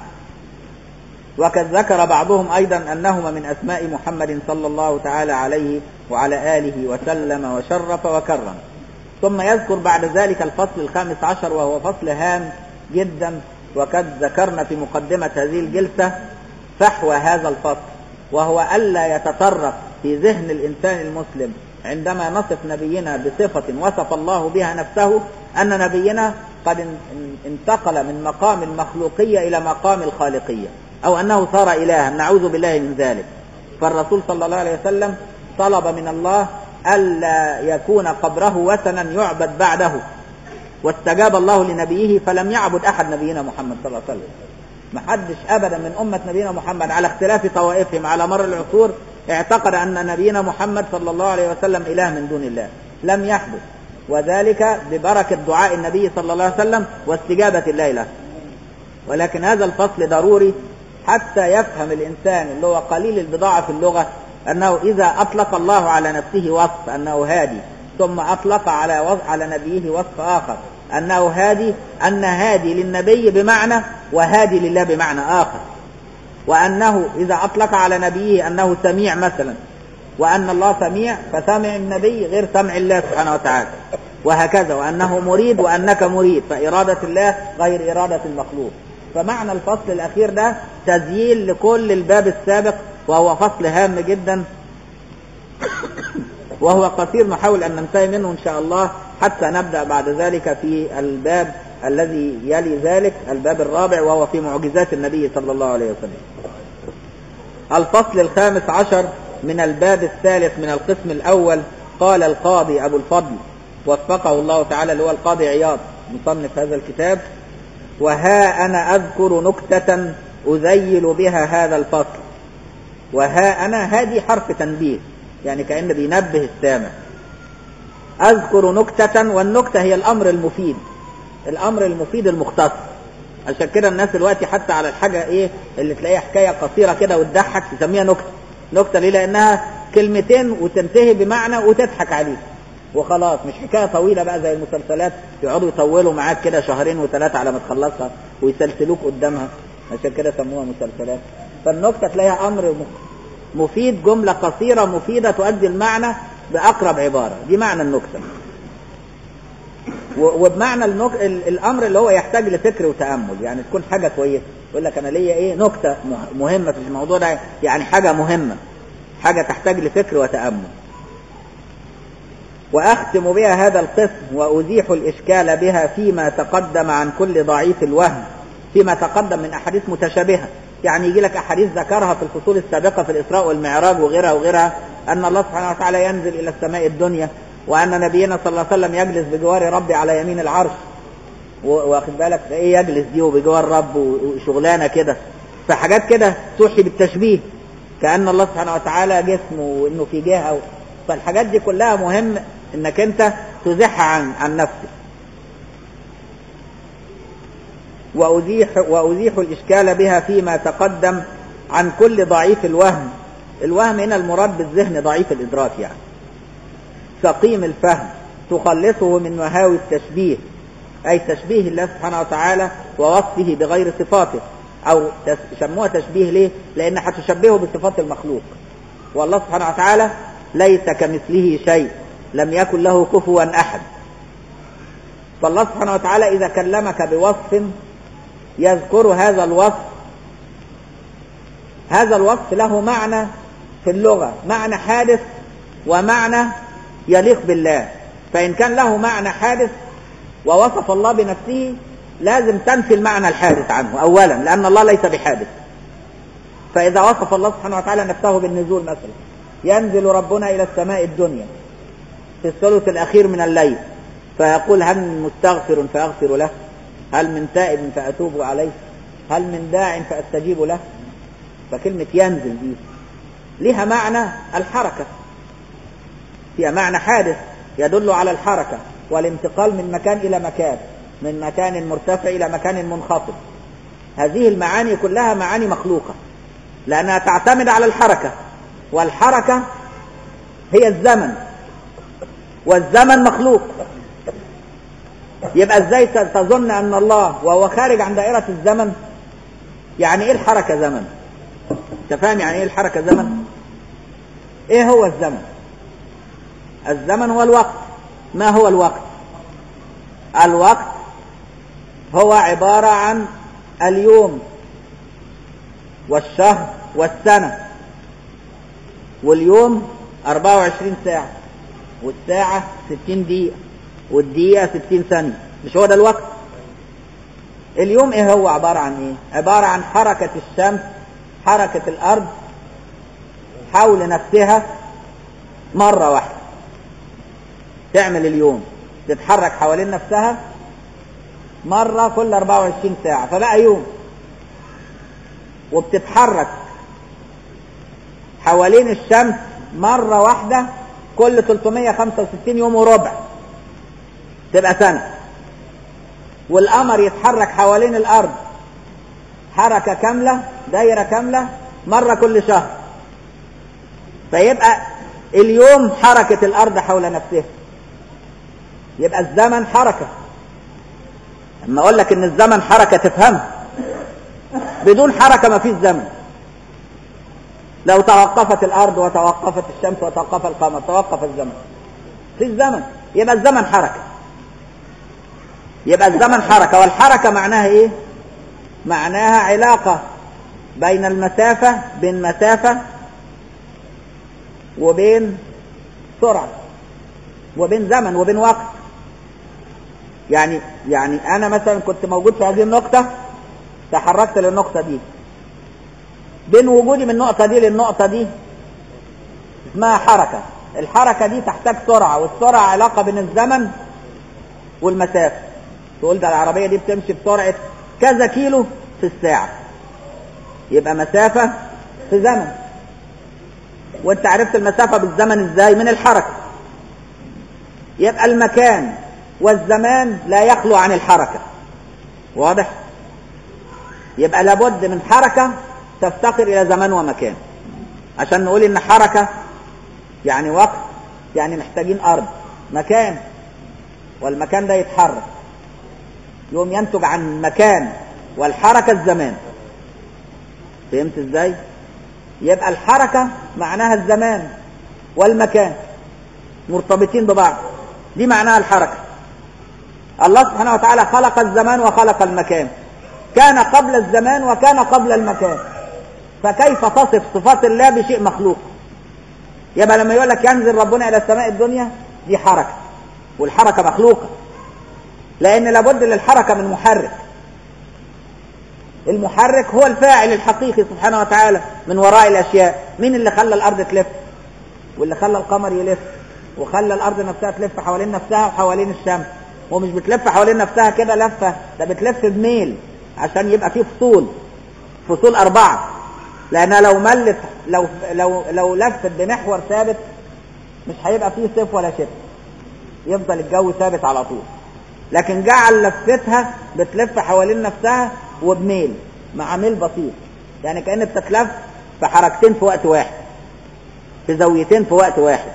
وقد ذكر بعضهم أيضا أنهما من أسماء محمد صلى الله تعالى عليه وعلى آله وسلم وشرف وكرم ثم يذكر بعد ذلك الفصل الخامس عشر وهو فصل هام جدا وقد ذكرنا في مقدمة هذه الجلسة فحوى هذا الفصل وهو ألا يتطرق في ذهن الإنسان المسلم عندما نصف نبينا بصفة وصف الله بها نفسه أن نبينا قد انتقل من مقام المخلوقية إلى مقام الخالقية أو أنه صار إلها نعوذ بالله من ذلك فالرسول صلى الله عليه وسلم طلب من الله ألا يكون قبره وثنا يعبد بعده واستجاب الله لنبيه فلم يعبد أحد نبينا محمد صلى الله عليه وسلم ما حدش أبدا من أمة نبينا محمد على اختلاف طوائفهم على مر العصور اعتقد أن نبينا محمد صلى الله عليه وسلم إله من دون الله لم يحدث وذلك ببركة دعاء النبي صلى الله عليه وسلم واستجابة الله له ولكن هذا الفصل ضروري حتى يفهم الإنسان اللي هو قليل البضاعة في اللغة أنه إذا أطلق الله على نفسه وصف أنه هادي ثم أطلق على وصف على نبيه وصف آخر أنه هادي أن هادي للنبي بمعنى وهادي لله بمعنى آخر وأنه إذا أطلق على نبيه أنه سميع مثلا وأن الله سميع فسمع النبي غير سمع الله سبحانه وتعالى وهكذا وأنه مريد وأنك مريد فإرادة الله غير إرادة المخلوق فمعنى الفصل الأخير ده تزيين لكل الباب السابق وهو فصل هام جدا وهو قصير نحاول أن ننتهي منه إن شاء الله حتى نبدأ بعد ذلك في الباب الذي يلي ذلك الباب الرابع وهو في معجزات النبي صلى الله عليه وسلم الفصل الخامس عشر من الباب الثالث من القسم الأول قال القاضي أبو الفضل وفقه الله تعالى اللي هو القاضي عياض مصنف هذا الكتاب وها أنا أذكر نكتة أذيل بها هذا الفصل وها أنا هذه حرف تنبيه يعني كأن بينبه السامع أذكر نكتة والنكتة هي الأمر المفيد الأمر المفيد المختص عشان كده الناس دلوقتي حتى على الحاجة إيه اللي تلاقيها حكاية قصيرة كده وتضحك تسميها نكتة نكتة ليه لأنها كلمتين وتنتهي بمعنى وتضحك عليه وخلاص مش حكاية طويلة بقى زي المسلسلات يقعدوا يطولوا معاك كده شهرين وثلاثة على ما تخلصها ويسلسلوك قدامها عشان كده سموها مسلسلات فالنكتة تلاقيها أمر مفيد جملة قصيرة مفيدة تؤدي المعنى بأقرب عبارة دي معنى النكتة وبمعنى النك... الأمر اللي هو يحتاج لفكر وتأمل يعني تكون حاجة كويسة يقول لك أنا ليا إيه نكتة مهمة في الموضوع ده يعني حاجة مهمة حاجة تحتاج لفكر وتأمل وأختم بها هذا القسم وأزيح الإشكال بها فيما تقدم عن كل ضعيف الوهم فيما تقدم من أحاديث متشابهة يعني يجي لك أحاديث ذكرها في الفصول السابقة في الإسراء والمعراج وغيرها وغيرها أن الله سبحانه وتعالى ينزل إلى السماء الدنيا وأن نبينا صلى الله عليه وسلم يجلس بجوار ربي على يمين العرش واخد بالك إيه يجلس دي وبجوار رب وشغلانة كده فحاجات كده توحي بالتشبيه كأن الله سبحانه وتعالى جسم وإنه في جهة فالحاجات دي كلها مهم إنك أنت تزيحها عن عن نفسك وأزيح, وأزيح الإشكال بها فيما تقدم عن كل ضعيف الوهم الوهم هنا المراد بالذهن ضعيف الإدراك يعني سقيم الفهم تخلصه من مهاوي التشبيه أي تشبيه الله سبحانه وتعالى ووصفه بغير صفاته أو سموها تشبيه ليه؟ لأن هتشبهه بصفات المخلوق والله سبحانه وتعالى ليس كمثله شيء لم يكن له كفوا أحد فالله سبحانه وتعالى إذا كلمك بوصف يذكر هذا الوصف هذا الوصف له معنى في اللغة معنى حادث ومعنى يليق بالله فإن كان له معنى حادث ووصف الله بنفسه لازم تنفي المعنى الحادث عنه أولا لأن الله ليس بحادث فإذا وصف الله سبحانه وتعالى نفسه بالنزول مثلا ينزل ربنا إلى السماء الدنيا في الثلث الأخير من الليل فيقول هل من مستغفر فأغفر له هل من تائب فأتوب عليه هل من داع فأستجيب له فكلمة ينزل دي لها معنى الحركة فيها معنى حادث يدل على الحركة والانتقال من مكان إلى مكان من مكان مرتفع إلى مكان منخفض هذه المعاني كلها معاني مخلوقة لأنها تعتمد على الحركة والحركة هي الزمن والزمن مخلوق يبقى ازاي تظن ان الله وهو خارج عن دائرة الزمن يعني ايه الحركة زمن انت فاهم يعني ايه الحركة زمن ايه هو الزمن الزمن هو الوقت ما هو الوقت الوقت هو عبارة عن اليوم والشهر والسنة واليوم 24 ساعة والساعة 60 دقيقة والدقيقة 60 ثانية مش هو ده الوقت اليوم ايه هو عبارة عن ايه عبارة عن حركة الشمس حركة الارض حول نفسها مرة واحدة تعمل اليوم تتحرك حوالين نفسها مرة كل 24 ساعة فبقى يوم وبتتحرك حوالين الشمس مرة واحدة كل 365 يوم وربع تبقى سنة والقمر يتحرك حوالين الأرض حركة كاملة دايرة كاملة مرة كل شهر فيبقى اليوم حركة الأرض حول نفسها يبقى الزمن حركة لما أقول لك إن الزمن حركة تفهمها بدون حركة ما فيش زمن لو توقفت الأرض وتوقفت الشمس وتوقف القمر توقف الزمن في الزمن يبقى الزمن حركة يبقى الزمن حركة والحركة معناها ايه معناها علاقة بين المسافة بين مسافة وبين سرعة وبين زمن وبين وقت يعني يعني انا مثلا كنت موجود في هذه النقطة تحركت للنقطة دي بين وجودي من النقطة دي للنقطة دي اسمها حركة الحركة دي تحتاج سرعة والسرعة علاقة بين الزمن والمسافة تقول ده العربية دي بتمشي بسرعة كذا كيلو في الساعة يبقى مسافة في زمن وانت عرفت المسافة بالزمن ازاي من الحركة يبقى المكان والزمان لا يخلو عن الحركة واضح يبقى لابد من حركة تفتقر إلى زمان ومكان عشان نقول إن حركة يعني وقت يعني محتاجين أرض مكان والمكان ده يتحرك يوم ينتج عن المكان والحركة الزمان فهمت ازاي يبقى الحركة معناها الزمان والمكان مرتبطين ببعض دي معناها الحركة الله سبحانه وتعالى خلق الزمان وخلق المكان كان قبل الزمان وكان قبل المكان فكيف تصف صفات الله بشيء مخلوق يبقى لما يقول لك ينزل ربنا الى السماء الدنيا دي حركة والحركة مخلوقة لان لابد للحركة من محرك المحرك هو الفاعل الحقيقي سبحانه وتعالى من وراء الاشياء مين اللي خلى الارض تلف واللي خلى القمر يلف وخلى الارض نفسها تلف حوالين نفسها وحوالين الشمس ومش بتلف حوالين نفسها كده لفه ده بتلف بميل عشان يبقى فيه فصول فصول اربعه لانها لو ملت لو لو لو لفت بمحور ثابت مش هيبقى فيه صيف ولا شتاء يفضل الجو ثابت على طول لكن جعل لفتها بتلف حوالين نفسها وبميل مع ميل بسيط يعني كأن بتتلف في حركتين في وقت واحد في زاويتين في وقت واحد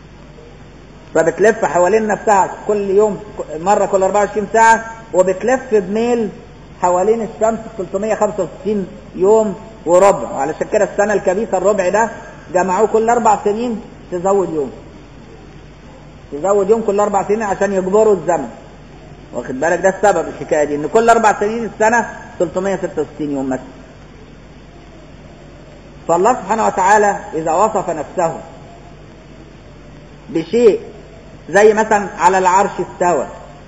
فبتلف حوالين نفسها كل يوم مرة كل 24 ساعة وبتلف بميل حوالين الشمس 365 يوم وربع وعلشان كده السنة الكبيسة الربع ده جمعوه كل أربع سنين تزود يوم تزود يوم كل أربع سنين عشان يجبروا الزمن واخد بالك ده السبب الحكاية دي إن كل أربع سنين السنة 366 يوم مثلا فالله سبحانه وتعالى إذا وصف نفسه بشيء زي مثلا على العرش استوى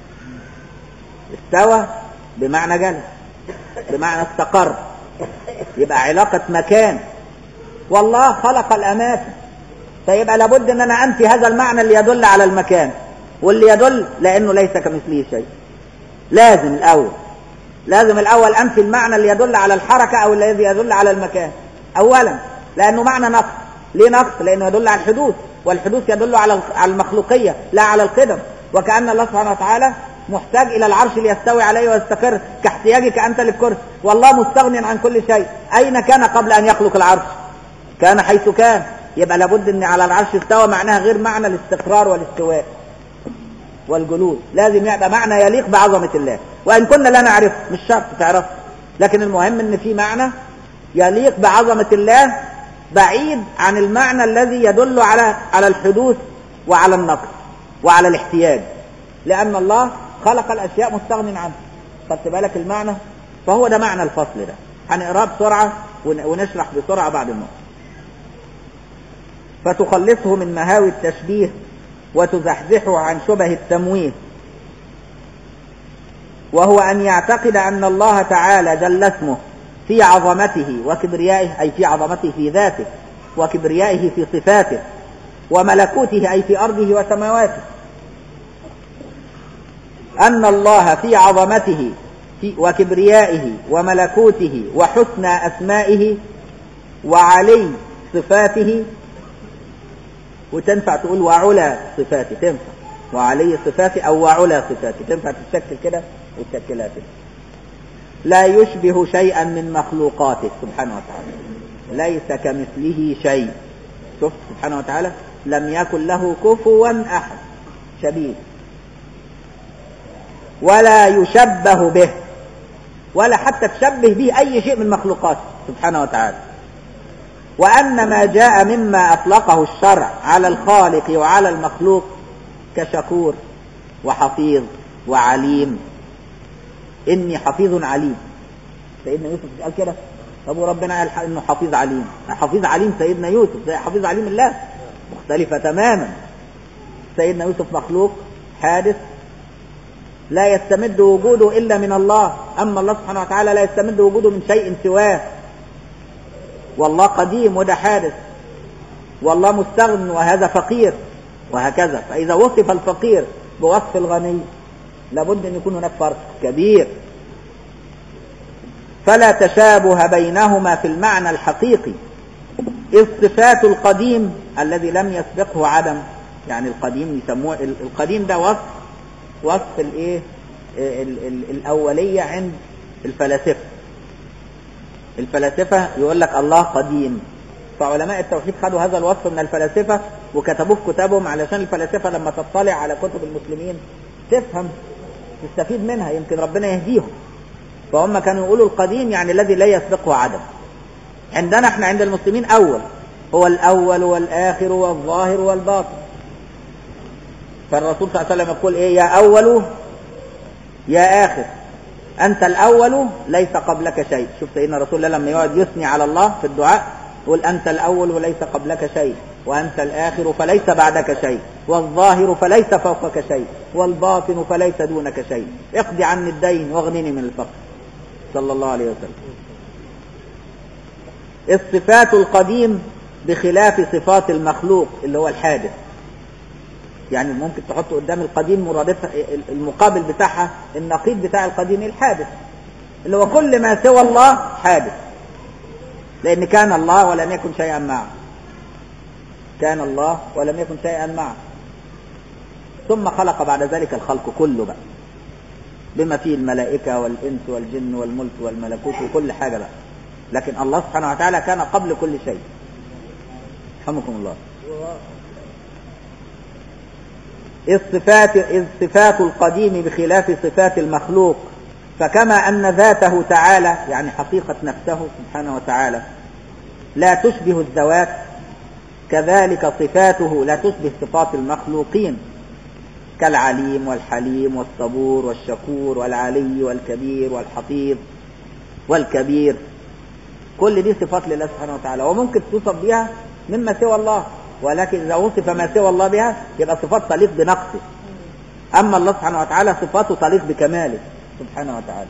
استوى بمعنى جلس بمعنى استقر يبقى علاقة مكان والله خلق الأماكن فيبقى لابد ان انا انفي هذا المعنى اللي يدل على المكان واللي يدل لانه ليس كمثله شيء لازم الاول لازم الاول انفي المعنى اللي يدل على الحركة او الذي يدل على المكان اولا لانه معنى نقص ليه نقص لانه يدل على الحدوث والحدوث يدل على على المخلوقية لا على القدم وكأن الله سبحانه وتعالى محتاج إلى العرش ليستوي عليه ويستقر كاحتياجك أنت للكرسي والله مستغن عن كل شيء أين كان قبل أن يخلق العرش كان حيث كان يبقى لابد أن على العرش استوى معناها غير معنى الاستقرار والاستواء والجلوس لازم يبقى معنى يليق بعظمة الله وإن كنا لا نعرف مش شرط تعرف لكن المهم أن في معنى يليق بعظمة الله بعيد عن المعنى الذي يدل على على الحدوث وعلى النقص وعلى الاحتياج لأن الله خلق الأشياء مستغن عنها خدت بالك المعنى فهو ده معنى الفصل ده هنقراه بسرعة ونشرح بسرعة بعد النقطة فتخلصه من مهاوي التشبيه وتزحزحه عن شبه التمويه وهو أن يعتقد أن الله تعالى جل اسمه في عظمته وكبريائه أي في عظمته في ذاته وكبريائه في صفاته وملكوته أي في أرضه وسماواته أن الله في عظمته في وكبريائه وملكوته وحسنى أسمائه وعلي صفاته وتنفع تقول وعلى صفاته تنفع وعلي صفاته أو وعلى صفاته تنفع تشكل كده وتشكلها كده لا يشبه شيئا من مخلوقاته سبحانه وتعالى ليس كمثله شيء شوف سبحانه وتعالى لم يكن له كفوا أحد شبيه ولا يشبه به ولا حتى تشبه به أي شيء من مخلوقاته سبحانه وتعالى وأن ما جاء مما أطلقه الشرع على الخالق وعلى المخلوق كشكور وحفيظ وعليم إني حفيظ عليم سيدنا يوسف قال كده طب وربنا قال إنه حفيظ عليم حفيظ عليم سيدنا يوسف زي حفيظ عليم الله مختلفة تماما سيدنا يوسف مخلوق حادث لا يستمد وجوده إلا من الله أما الله سبحانه وتعالى لا يستمد وجوده من شيء سواه والله قديم وده حادث والله مستغن وهذا فقير وهكذا فإذا وصف الفقير بوصف الغني لابد أن يكون هناك فرق كبير فلا تشابه بينهما في المعنى الحقيقي الصفات القديم الذي لم يسبقه عدم يعني القديم يسموه القديم ده وصف وصف الايه ال- ال- الاوليه عند الفلاسفه الفلاسفه يقول لك الله قديم فعلماء التوحيد خدوا هذا الوصف من الفلاسفه وكتبوه في كتابهم علشان الفلاسفه لما تطلع على كتب المسلمين تفهم تستفيد منها يمكن ربنا يهديهم فهم كانوا يقولوا القديم يعني الذي لا يسبقه عدم عندنا احنا عند المسلمين اول هو الاول والاخر والظاهر والباطن فالرسول صلى الله عليه وسلم يقول ايه يا اول يا اخر انت الاول ليس قبلك شيء شوف سيدنا رسول الله لما يقعد يثني على الله في الدعاء يقول انت الاول وليس قبلك شيء وانت الاخر فليس بعدك شيء والظاهر فليس فوقك شيء والباطن فليس دونك شيء اقضي عني الدين واغنني من الفقر صلى الله عليه وسلم الصفات القديم بخلاف صفات المخلوق اللي هو الحادث يعني ممكن تحط قدام القديم مرادفها المقابل بتاعها النقيض بتاع القديم الحادث اللي هو كل ما سوى الله حادث لأن كان الله ولم يكن شيئا معه كان الله ولم يكن شيئا معه ثم خلق بعد ذلك الخلق كله بقى بما فيه الملائكة والإنس والجن والملك والملكوت وكل حاجة بقى لكن الله سبحانه وتعالى كان قبل كل شيء رحمكم الله الصفات الصفات القديم بخلاف صفات المخلوق فكما أن ذاته تعالى يعني حقيقة نفسه سبحانه وتعالى لا تشبه الذوات كذلك صفاته لا تشبه صفات المخلوقين كالعليم والحليم والصبور والشكور والعلي والكبير والحفيظ والكبير كل دي صفات لله سبحانه وتعالى وممكن توصف بها مما سوى الله ولكن إذا وصف ما سوى الله بها يبقى صفات تليق بنقصه أما الله سبحانه وتعالى صفاته تليق بكماله سبحانه وتعالى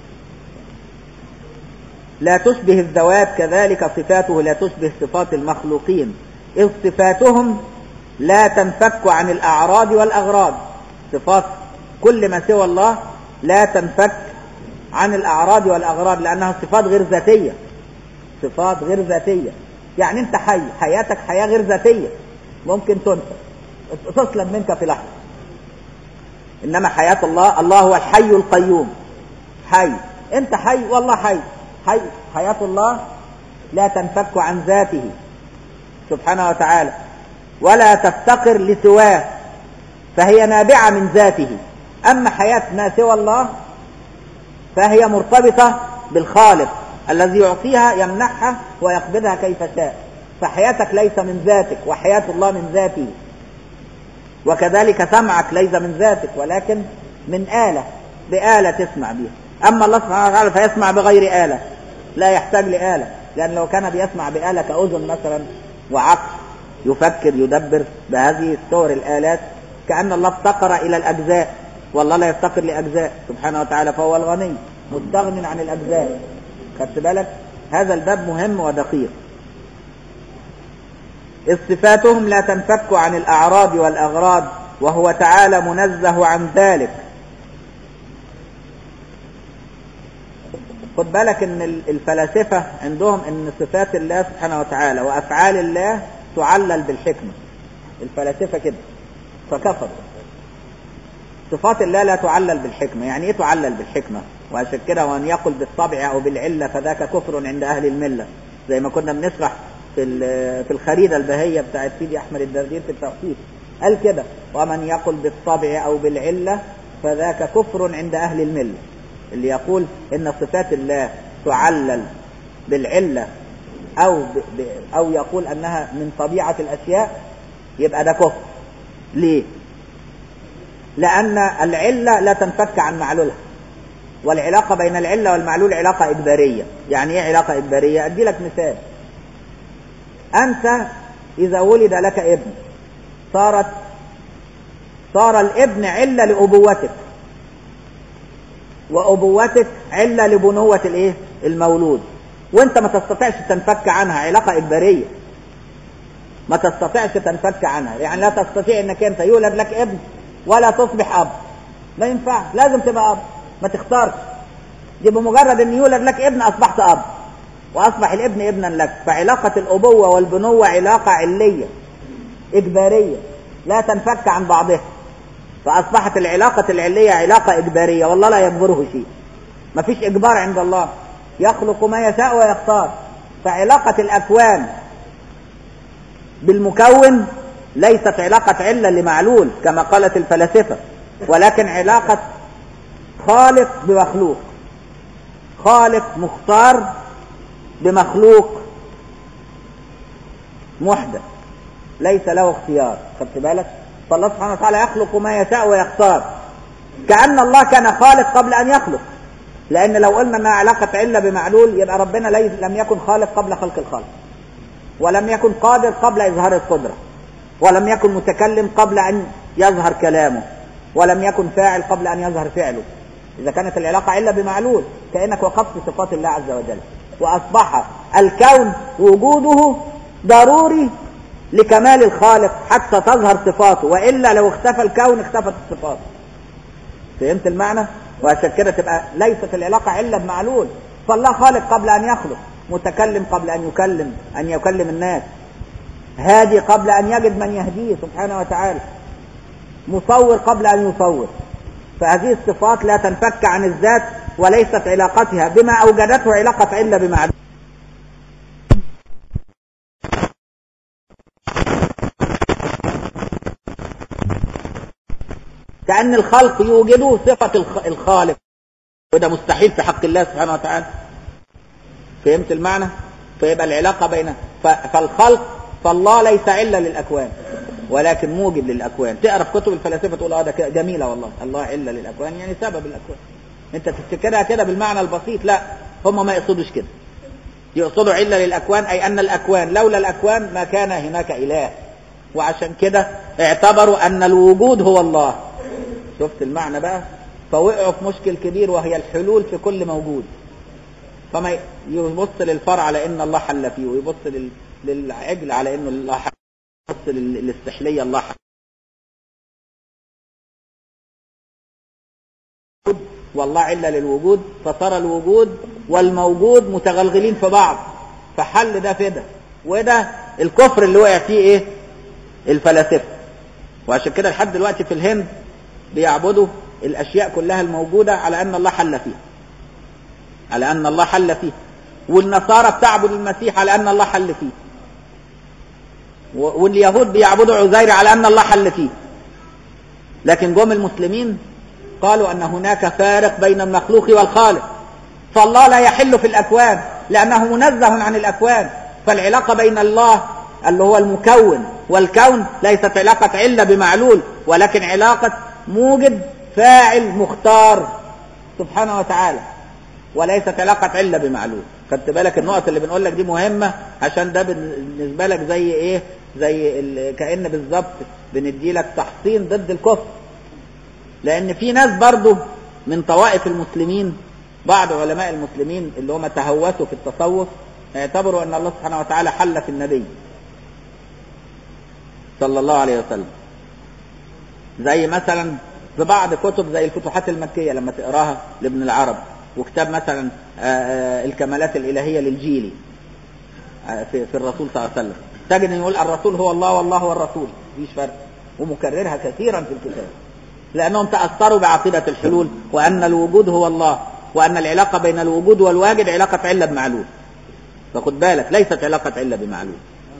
لا تشبه الذوات كذلك صفاته لا تشبه صفات المخلوقين إذ صفاتهم لا تنفك عن الأعراض والأغراض صفات كل ما سوى الله لا تنفك عن الأعراض والأغراض لأنها صفات غير ذاتية صفات غير ذاتية يعني أنت حي حياتك حياة غير ذاتية ممكن تنسى تسلم منك في لحظة إنما حياة الله الله هو الحي القيوم حي أنت حي والله حي حي حياة الله لا تنفك عن ذاته سبحانه وتعالى ولا تفتقر لسواه فهي نابعة من ذاته أما حياة ما سوى الله فهي مرتبطة بالخالق الذي يعطيها يمنحها ويقبضها كيف شاء فحياتك ليس من ذاتك وحياة الله من ذاته وكذلك سمعك ليس من ذاتك ولكن من آلة بآلة تسمع بها أما الله سبحانه وتعالى فيسمع بغير آلة لا يحتاج لآلة لأن لو كان بيسمع بآلة كأذن مثلا وعقل يفكر يدبر بهذه الصور الآلات كأن الله افتقر إلى الأجزاء والله لا يفتقر لأجزاء سبحانه وتعالى فهو الغني مستغن عن الأجزاء خدت بالك هذا الباب مهم ودقيق صفاتهم لا تنفك عن الأعراض والأغراض وهو تعالى منزه عن ذلك خد بالك ان الفلاسفة عندهم ان صفات الله سبحانه وتعالى وافعال الله تعلل بالحكمة الفلاسفة كده فكفروا صفات الله لا تعلل بالحكمة يعني ايه تعلل بالحكمة وعشان كده وان يقل بالطبع او بالعلة فذاك كفر عند اهل الملة زي ما كنا بنشرح في في الخريدة البهية بتاعت سيدي احمد الدردير في التوحيد قال كده ومن يقل بالطبع او بالعلة فذاك كفر عند اهل المله اللي يقول ان صفات الله تعلل بالعلة او ب... ب... او يقول انها من طبيعة الاشياء يبقى ده كفر ليه لان العلة لا تنفك عن معلولها والعلاقة بين العلة والمعلول علاقة إجبارية يعني إيه علاقة إجبارية أدي لك مثال أنت إذا ولد لك ابن صارت صار الابن علة لأبوتك وأبوتك علة لبنوة الإيه؟ المولود وأنت ما تستطيعش تنفك عنها علاقة إجبارية ما تستطيعش تنفك عنها يعني لا تستطيع أنك أنت يولد لك ابن ولا تصبح أب ما ينفع لازم تبقى أب ما تختارش دي بمجرد أن يولد لك ابن أصبحت أب واصبح الابن ابنا لك فعلاقة الابوة والبنوة علاقة علية اجبارية لا تنفك عن بعضها فاصبحت العلاقة العلية علاقة اجبارية والله لا يجبره شيء مفيش اجبار عند الله يخلق ما يشاء ويختار فعلاقة الاكوان بالمكون ليست علاقة علة لمعلول كما قالت الفلاسفة ولكن علاقة خالق بمخلوق خالق مختار بمخلوق محدث ليس له اختيار خدت بالك فالله سبحانه وتعالى يخلق ما يشاء ويختار كأن الله كان خالق قبل أن يخلق لأن لو قلنا أنها علاقة علة بمعلول يبقى ربنا لم يكن خالق قبل خلق الخلق ولم يكن قادر قبل إظهار القدرة ولم يكن متكلم قبل أن يظهر كلامه ولم يكن فاعل قبل أن يظهر فعله إذا كانت العلاقة علة بمعلول كأنك وقفت صفات الله عز وجل وأصبح الكون وجوده ضروري لكمال الخالق حتى تظهر صفاته وإلا لو اختفى الكون اختفت الصفات فهمت المعنى؟ وعشان كده تبقى ليست العلاقة علة بمعلول فالله خالق قبل أن يخلق متكلم قبل أن يكلم أن يكلم الناس هادي قبل أن يجد من يهديه سبحانه وتعالى مصور قبل أن يصور فهذه الصفات لا تنفك عن الذات وليست علاقتها بما أوجدته علاقة علة بمعلوم كأن الخلق يوجده صفة الخالق وده مستحيل في حق الله سبحانه وتعالى فهمت المعنى فيبقى العلاقة بين فالخلق فالله ليس علة للأكوان ولكن موجب للأكوان تقرا في كتب الفلاسفة تقول اه ده جميلة والله الله علة للأكوان يعني سبب الأكوان انت تفتكرها كده بالمعنى البسيط لا هم ما يقصدوش كده يقصدوا علة للأكوان أي أن الأكوان لولا الأكوان ما كان هناك إله وعشان كده اعتبروا أن الوجود هو الله شفت المعنى بقى فوقعوا في مشكل كبير وهي الحلول في كل موجود فما يبص للفرع على ان الله حل فيه ويبص لل... للعجل على انه الله حل يبص للاستحلية الله حل والله علة للوجود فصار الوجود والموجود متغلغلين في بعض فحل ده في ده وده الكفر اللي وقع فيه ايه الفلاسفة وعشان كده لحد دلوقتي في الهند بيعبدوا الاشياء كلها الموجودة على ان الله حل فيها على ان الله حل فيه والنصارى بتعبد المسيح على ان الله حل فيه واليهود بيعبدوا عزير على ان الله حل فيه لكن جم المسلمين قالوا ان هناك فارق بين المخلوق والخالق فالله لا يحل في الاكوان لانه منزه عن الاكوان فالعلاقه بين الله اللي هو المكون والكون ليست علاقه عله بمعلول ولكن علاقه موجد فاعل مختار سبحانه وتعالى وليست علاقة علة بمعلول خدت بالك النقط اللي بنقول لك دي مهمة عشان ده بالنسبة لك زي ايه زي كأن بالظبط بندي لك تحصين ضد الكفر لان في ناس برضو من طوائف المسلمين بعض علماء المسلمين اللي هم تهوسوا في التصوف اعتبروا ان الله سبحانه وتعالى حل في النبي صلى الله عليه وسلم زي مثلا في بعض كتب زي الفتوحات المكية لما تقراها لابن العرب وكتاب مثلا الكمالات الإلهية للجيلي في, في الرسول صلى الله عليه وسلم تجد أن يقول الرسول هو الله والله هو الرسول مفيش فرق ومكررها كثيرا في الكتاب لأنهم تأثروا بعقيدة الحلول وأن الوجود هو الله وأن العلاقة بين الوجود والواجد علاقة علة بمعلول فخد بالك ليست علاقة علة بمعلول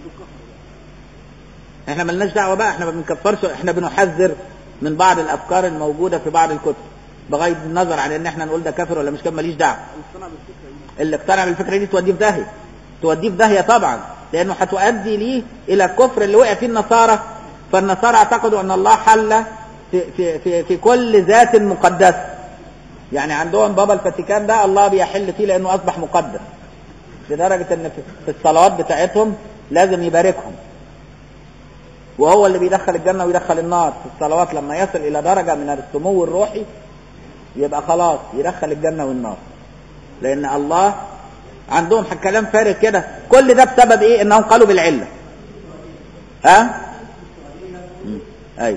احنا ملناش دعوة بقى احنا ما بنكفرش احنا بنحذر من بعض الافكار الموجودة في بعض الكتب بغض النظر عن ان احنا نقول ده كافر ولا مش كافر ماليش دعوه اللي اقتنع بالفكره دي توديه في داهيه توديه في داهيه طبعا لانه هتؤدي ليه الى الكفر اللي وقع فيه النصارى فالنصارى اعتقدوا ان الله حل في في في, في كل ذات مقدسه يعني عندهم بابا الفاتيكان ده الله بيحل فيه لانه اصبح مقدس لدرجه ان في الصلوات بتاعتهم لازم يباركهم وهو اللي بيدخل الجنه ويدخل النار في الصلوات لما يصل الى درجه من السمو الروحي يبقى خلاص يدخل الجنة والنار لأن الله عندهم كلام فارغ كده كل ده بسبب إيه إنهم قالوا بالعلة ها أي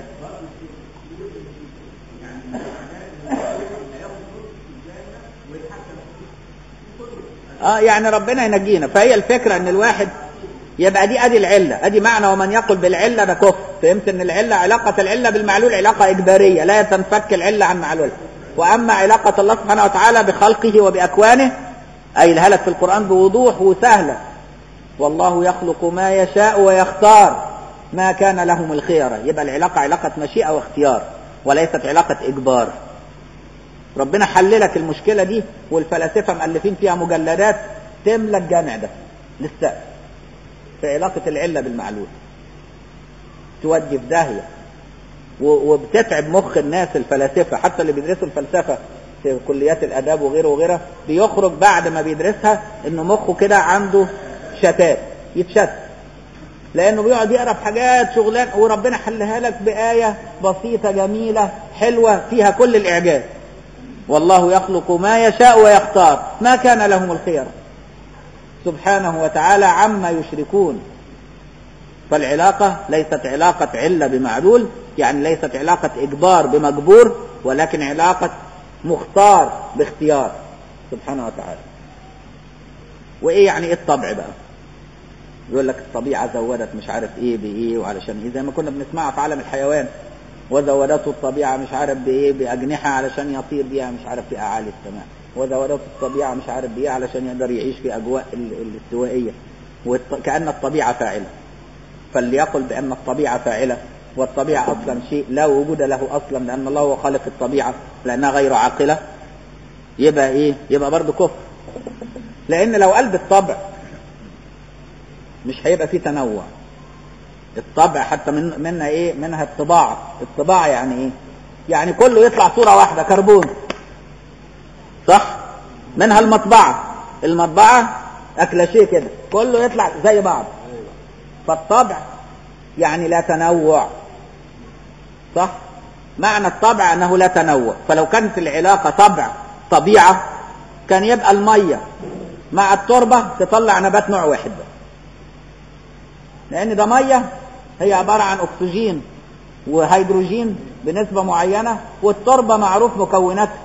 اه يعني ربنا ينجينا فهي الفكرة ان الواحد يبقى دي ادي العلة ادي معنى ومن يقل بالعلة ده كفر فهمت ان العلة علاقة العلة بالمعلول علاقة اجبارية لا تنفك العلة عن معلولها واما علاقة الله سبحانه وتعالى بخلقه وباكوانه قايلها لك في القرآن بوضوح وسهلة والله يخلق ما يشاء ويختار ما كان لهم الخيرة يبقى العلاقة علاقة مشيئة واختيار وليست علاقة إجبار ربنا حللك المشكلة دي والفلاسفة مؤلفين فيها مجلدات تملى الجامع ده للسقف في علاقة العلة بالمعلول تودي في داهية وبتتعب مخ الناس الفلاسفة حتى اللي بيدرسوا الفلسفة في كليات الآداب وغيره وغيره بيخرج بعد ما بيدرسها إنه مخه كده عنده شتات يتشت لأنه بيقعد يقرا في حاجات شغلان وربنا حلها لك بآية بسيطة جميلة حلوة فيها كل الإعجاز والله يخلق ما يشاء ويختار ما كان لهم الخير سبحانه وتعالى عما يشركون فالعلاقة ليست علاقة علة بمعلول يعني ليست علاقة إجبار بمجبور ولكن علاقة مختار باختيار سبحانه وتعالى وإيه يعني إيه الطبع بقى يقول لك الطبيعة زودت مش عارف إيه بإيه وعلشان إيه زي ما كنا بنسمعها في عالم الحيوان وزودته الطبيعة مش عارف بإيه بأجنحة علشان يطير بيها مش عارف في أعالي السماء وزودته الطبيعة مش عارف بإيه علشان يقدر يعيش في أجواء الاستوائية وكأن الطبيعة فاعلة فليقل بأن الطبيعة فاعلة والطبيعة أصلا شيء لا وجود له أصلا لأن الله هو خالق الطبيعة لأنها غير عاقلة يبقى إيه؟ يبقى برضه كفر لأن لو قلب الطبع مش هيبقى فيه تنوع الطبع حتى من منها ايه منها الطباعة الطباعة يعني ايه يعني كله يطلع صورة واحدة كربون صح منها المطبعة المطبعة أكلاشيه كده كله يطلع زي بعض فالطبع يعني لا تنوع صح معنى الطبع أنه لا تنوع فلو كانت العلاقة طبع طبيعة كان يبقى المية مع التربة تطلع نبات نوع واحد بس لأن ده مية هي عبارة عن أكسجين وهيدروجين بنسبة معينة والتربة معروف مكوناتها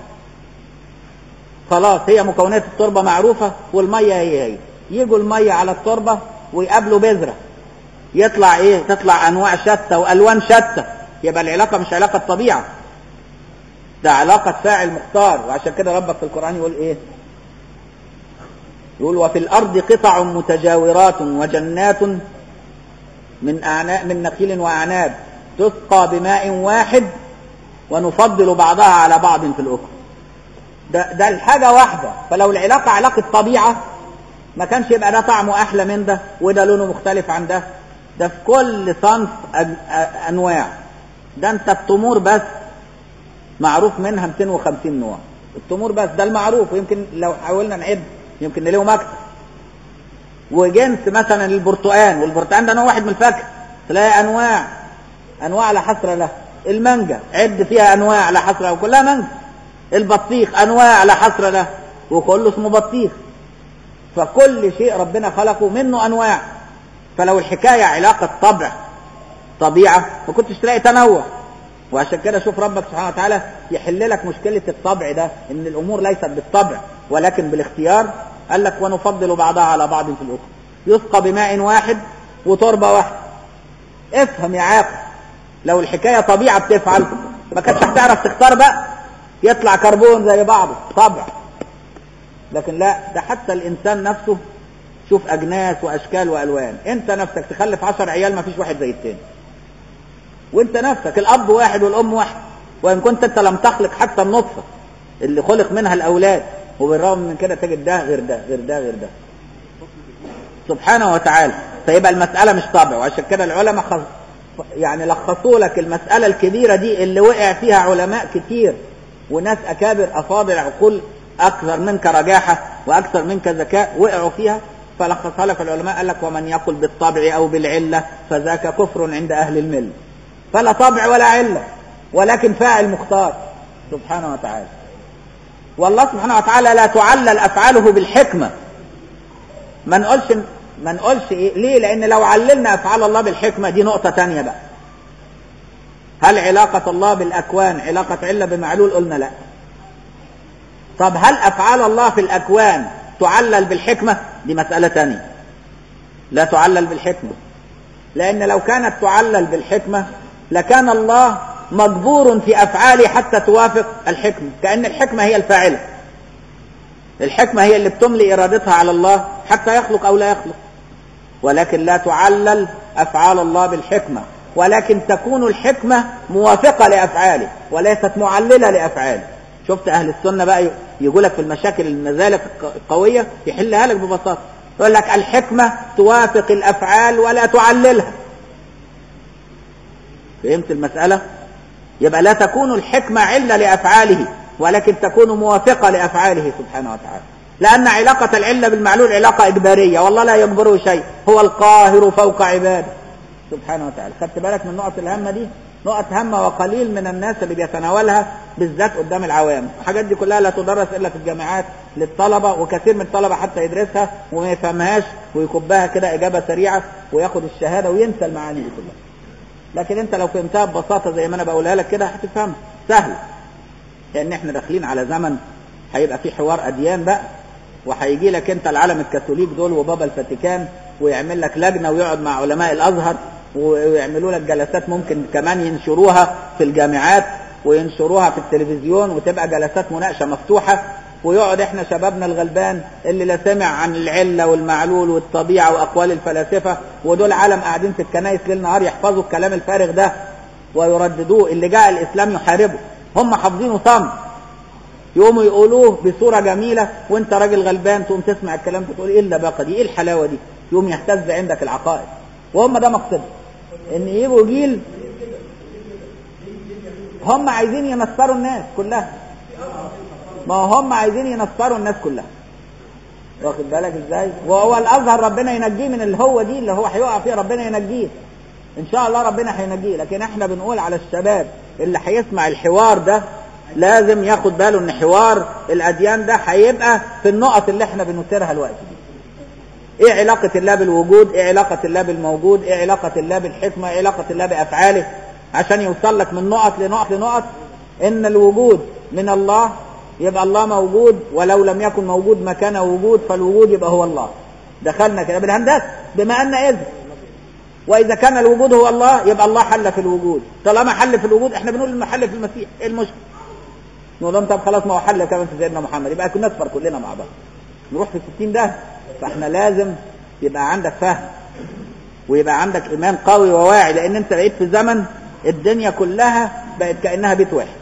خلاص هي مكونات التربة معروفة والمية هي هي يجوا المية على التربة ويقابلوا بذرة يطلع ايه تطلع انواع شتى والوان شتى يبقى العلاقة مش علاقة طبيعة ده علاقة فاعل مختار وعشان كده ربك في القرآن يقول ايه يقول وفي الارض قطع متجاورات وجنات من أعناب من نخيل وأعناب تسقى بماء واحد ونفضل بعضها على بعض في الأخرى ده, ده الحاجة واحدة فلو العلاقة علاقة طبيعة ما كانش يبقى ده طعمه أحلى من ده وده لونه مختلف عن ده ده في كل صنف أنواع ده أنت التمور بس معروف منها 250 نوع التمور بس ده المعروف ويمكن لو حاولنا نعد يمكن نلاقيهم أكتر وجنس مثلا البرتقال والبرتقال ده نوع واحد من الفاكهه تلاقي انواع انواع لا حصر لها المانجا عد فيها انواع لا حصر لها وكلها مانجا البطيخ انواع لا حصر لها وكله اسمه بطيخ فكل شيء ربنا خلقه منه انواع فلو الحكايه علاقه طبع طبيعه ما كنتش تلاقي تنوع وعشان كده شوف ربك سبحانه وتعالى يحل لك مشكله الطبع ده ان الامور ليست بالطبع ولكن بالاختيار قال لك ونفضل بعضها على بعض في الأخرى يسقى بماء واحد وتربة واحدة افهم يا عاقل لو الحكاية طبيعة بتفعل ما كانتش هتعرف تختار بقى يطلع كربون زي بعضه طبع لكن لا ده حتى الإنسان نفسه شوف أجناس وأشكال وألوان أنت نفسك تخلف عشر عيال ما فيش واحد زي التاني وأنت نفسك الأب واحد والأم واحد وإن كنت أنت لم تخلق حتى النطفة اللي خلق منها الأولاد وبالرغم من كده تجد ده غير ده غير ده غير ده سبحانه وتعالى فيبقى المسألة مش طبع وعشان كده العلماء خص... يعني لخصوا لك المسألة الكبيرة دي اللي وقع فيها علماء كتير وناس أكابر أفاضل عقول أكثر منك رجاحة وأكثر منك ذكاء وقعوا فيها فلخصها لك العلماء قال لك ومن يقل بالطبع أو بالعلة فذاك كفر عند أهل المل فلا طبع ولا علة ولكن فاعل مختار سبحانه وتعالى والله سبحانه وتعالى لا تعلل افعاله بالحكمه ما نقولش ما نقولش ايه ليه لان لو عللنا افعال الله بالحكمه دي نقطه تانية بقى هل علاقه الله بالاكوان علاقه عله بمعلول قلنا لا طب هل افعال الله في الاكوان تعلل بالحكمة دي مسألة تانية لا تعلل بالحكمة لأن لو كانت تعلل بالحكمة لكان الله مجبور في أفعاله حتى توافق الحكمة كأن الحكمة هي الفاعلة الحكمة هي اللي بتملي إرادتها على الله حتى يخلق أو لا يخلق ولكن لا تعلل أفعال الله بالحكمة ولكن تكون الحكمة موافقة لأفعاله وليست معللة لأفعاله شفت أهل السنة بقى يقول لك في المشاكل المزالق القوية يحلها لك ببساطة يقول لك الحكمة توافق الأفعال ولا تعللها فهمت المسألة يبقى لا تكون الحكمة علة لأفعاله ولكن تكون موافقة لأفعاله سبحانه وتعالى لأن علاقة العلة بالمعلول علاقة إجبارية والله لا يجبره شيء هو القاهر فوق عباده سبحانه وتعالى خدت بالك من نقط الهامة دي نقط هامة وقليل من الناس اللي بيتناولها بالذات قدام العوام الحاجات دي كلها لا تدرس إلا في الجامعات للطلبة وكثير من الطلبة حتى يدرسها وما يفهمهاش ويكبها كده إجابة سريعة وياخد الشهادة وينسى المعاني دي كلها لكن انت لو فهمتها ببساطة زي ما انا بقولها لك كده هتفهمها سهل لان احنا داخلين على زمن هيبقى في حوار اديان بقى وهيجي لك انت العالم الكاثوليك دول وبابا الفاتيكان ويعمل لك لجنه ويقعد مع علماء الازهر ويعملوا لك جلسات ممكن كمان ينشروها في الجامعات وينشروها في التلفزيون وتبقى جلسات مناقشه مفتوحه ويقعد احنا شبابنا الغلبان اللي لا سمع عن العله والمعلول والطبيعه واقوال الفلاسفه ودول عالم قاعدين في الكنائس ليل نهار يحفظوا الكلام الفارغ ده ويرددوه اللي جاء الاسلام يحاربه هم حافظينه صم يقوموا يقولوه بصوره جميله وانت راجل غلبان تقوم تسمع الكلام تقول ايه اللباقه دي ايه الحلاوه دي يقوم يهتز عندك العقائد وهم ده مقصدهم ان يجوا جيل هم عايزين ينصروا الناس كلها ما هم عايزين ينصروا الناس كلها واخد بالك ازاي وهو الازهر ربنا ينجيه من الهوة دي اللي هو هيقع فيها ربنا ينجيه ان شاء الله ربنا هينجيه لكن احنا بنقول على الشباب اللي هيسمع الحوار ده لازم ياخد باله ان حوار الاديان ده هيبقى في النقط اللي احنا بنثيرها الوقت دي ايه علاقة الله بالوجود ايه علاقة الله بالموجود ايه علاقة الله بالحكمة ايه علاقة الله بافعاله عشان يوصل لك من نقط لنقط لنقط ان الوجود من الله يبقى الله موجود ولو لم يكن موجود مكان وجود فالوجود يبقى هو الله دخلنا كده بالهندسه بما ان اذ واذا كان الوجود هو الله يبقى الله حل في الوجود طالما حل في الوجود احنا بنقول انه حل في المسيح ايه المشكله نقول لهم طب خلاص ما هو حل كمان في سيدنا محمد يبقى كنا نصبر كلنا مع بعض نروح في الستين ده فاحنا لازم يبقى عندك فهم ويبقى عندك ايمان قوي وواعي لان انت بقيت في زمن الدنيا كلها بقت كانها بيت واحد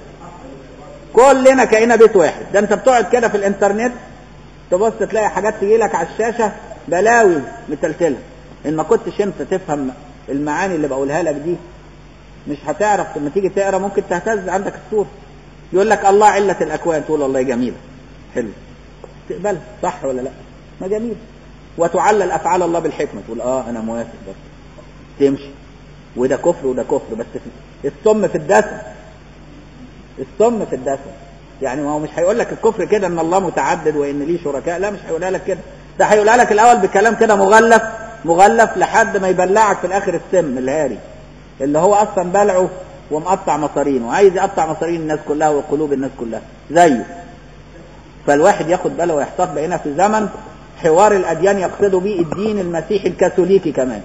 كلنا كأننا بيت واحد ده انت بتقعد كده في الانترنت تبص تلاقي حاجات تجي لك على الشاشة بلاوي متلتلة ان ما كنتش انت تفهم المعاني اللي بقولها لك دي مش هتعرف لما تيجي تقرا ممكن تهتز عندك الصورة يقول لك الله علة الاكوان تقول والله جميلة حلو تقبلها صح ولا لا ما جميل وتعلل افعال الله بالحكمة تقول اه انا موافق بس تمشي وده كفر وده كفر بس السم في الدسم السم في الدسم يعني ما هو مش هيقول لك الكفر كده ان الله متعدد وان ليه شركاء لا مش هيقولها لك كده ده هيقولها لك الاول بكلام كده مغلف مغلف لحد ما يبلعك في الاخر السم الهاري اللي هو اصلا بلعه ومقطع مصارين وعايز يقطع مصارين الناس كلها وقلوب الناس كلها زيه فالواحد ياخد باله ويحتاط بقينا في زمن حوار الاديان يقصدوا بيه الدين المسيحي الكاثوليكي كمان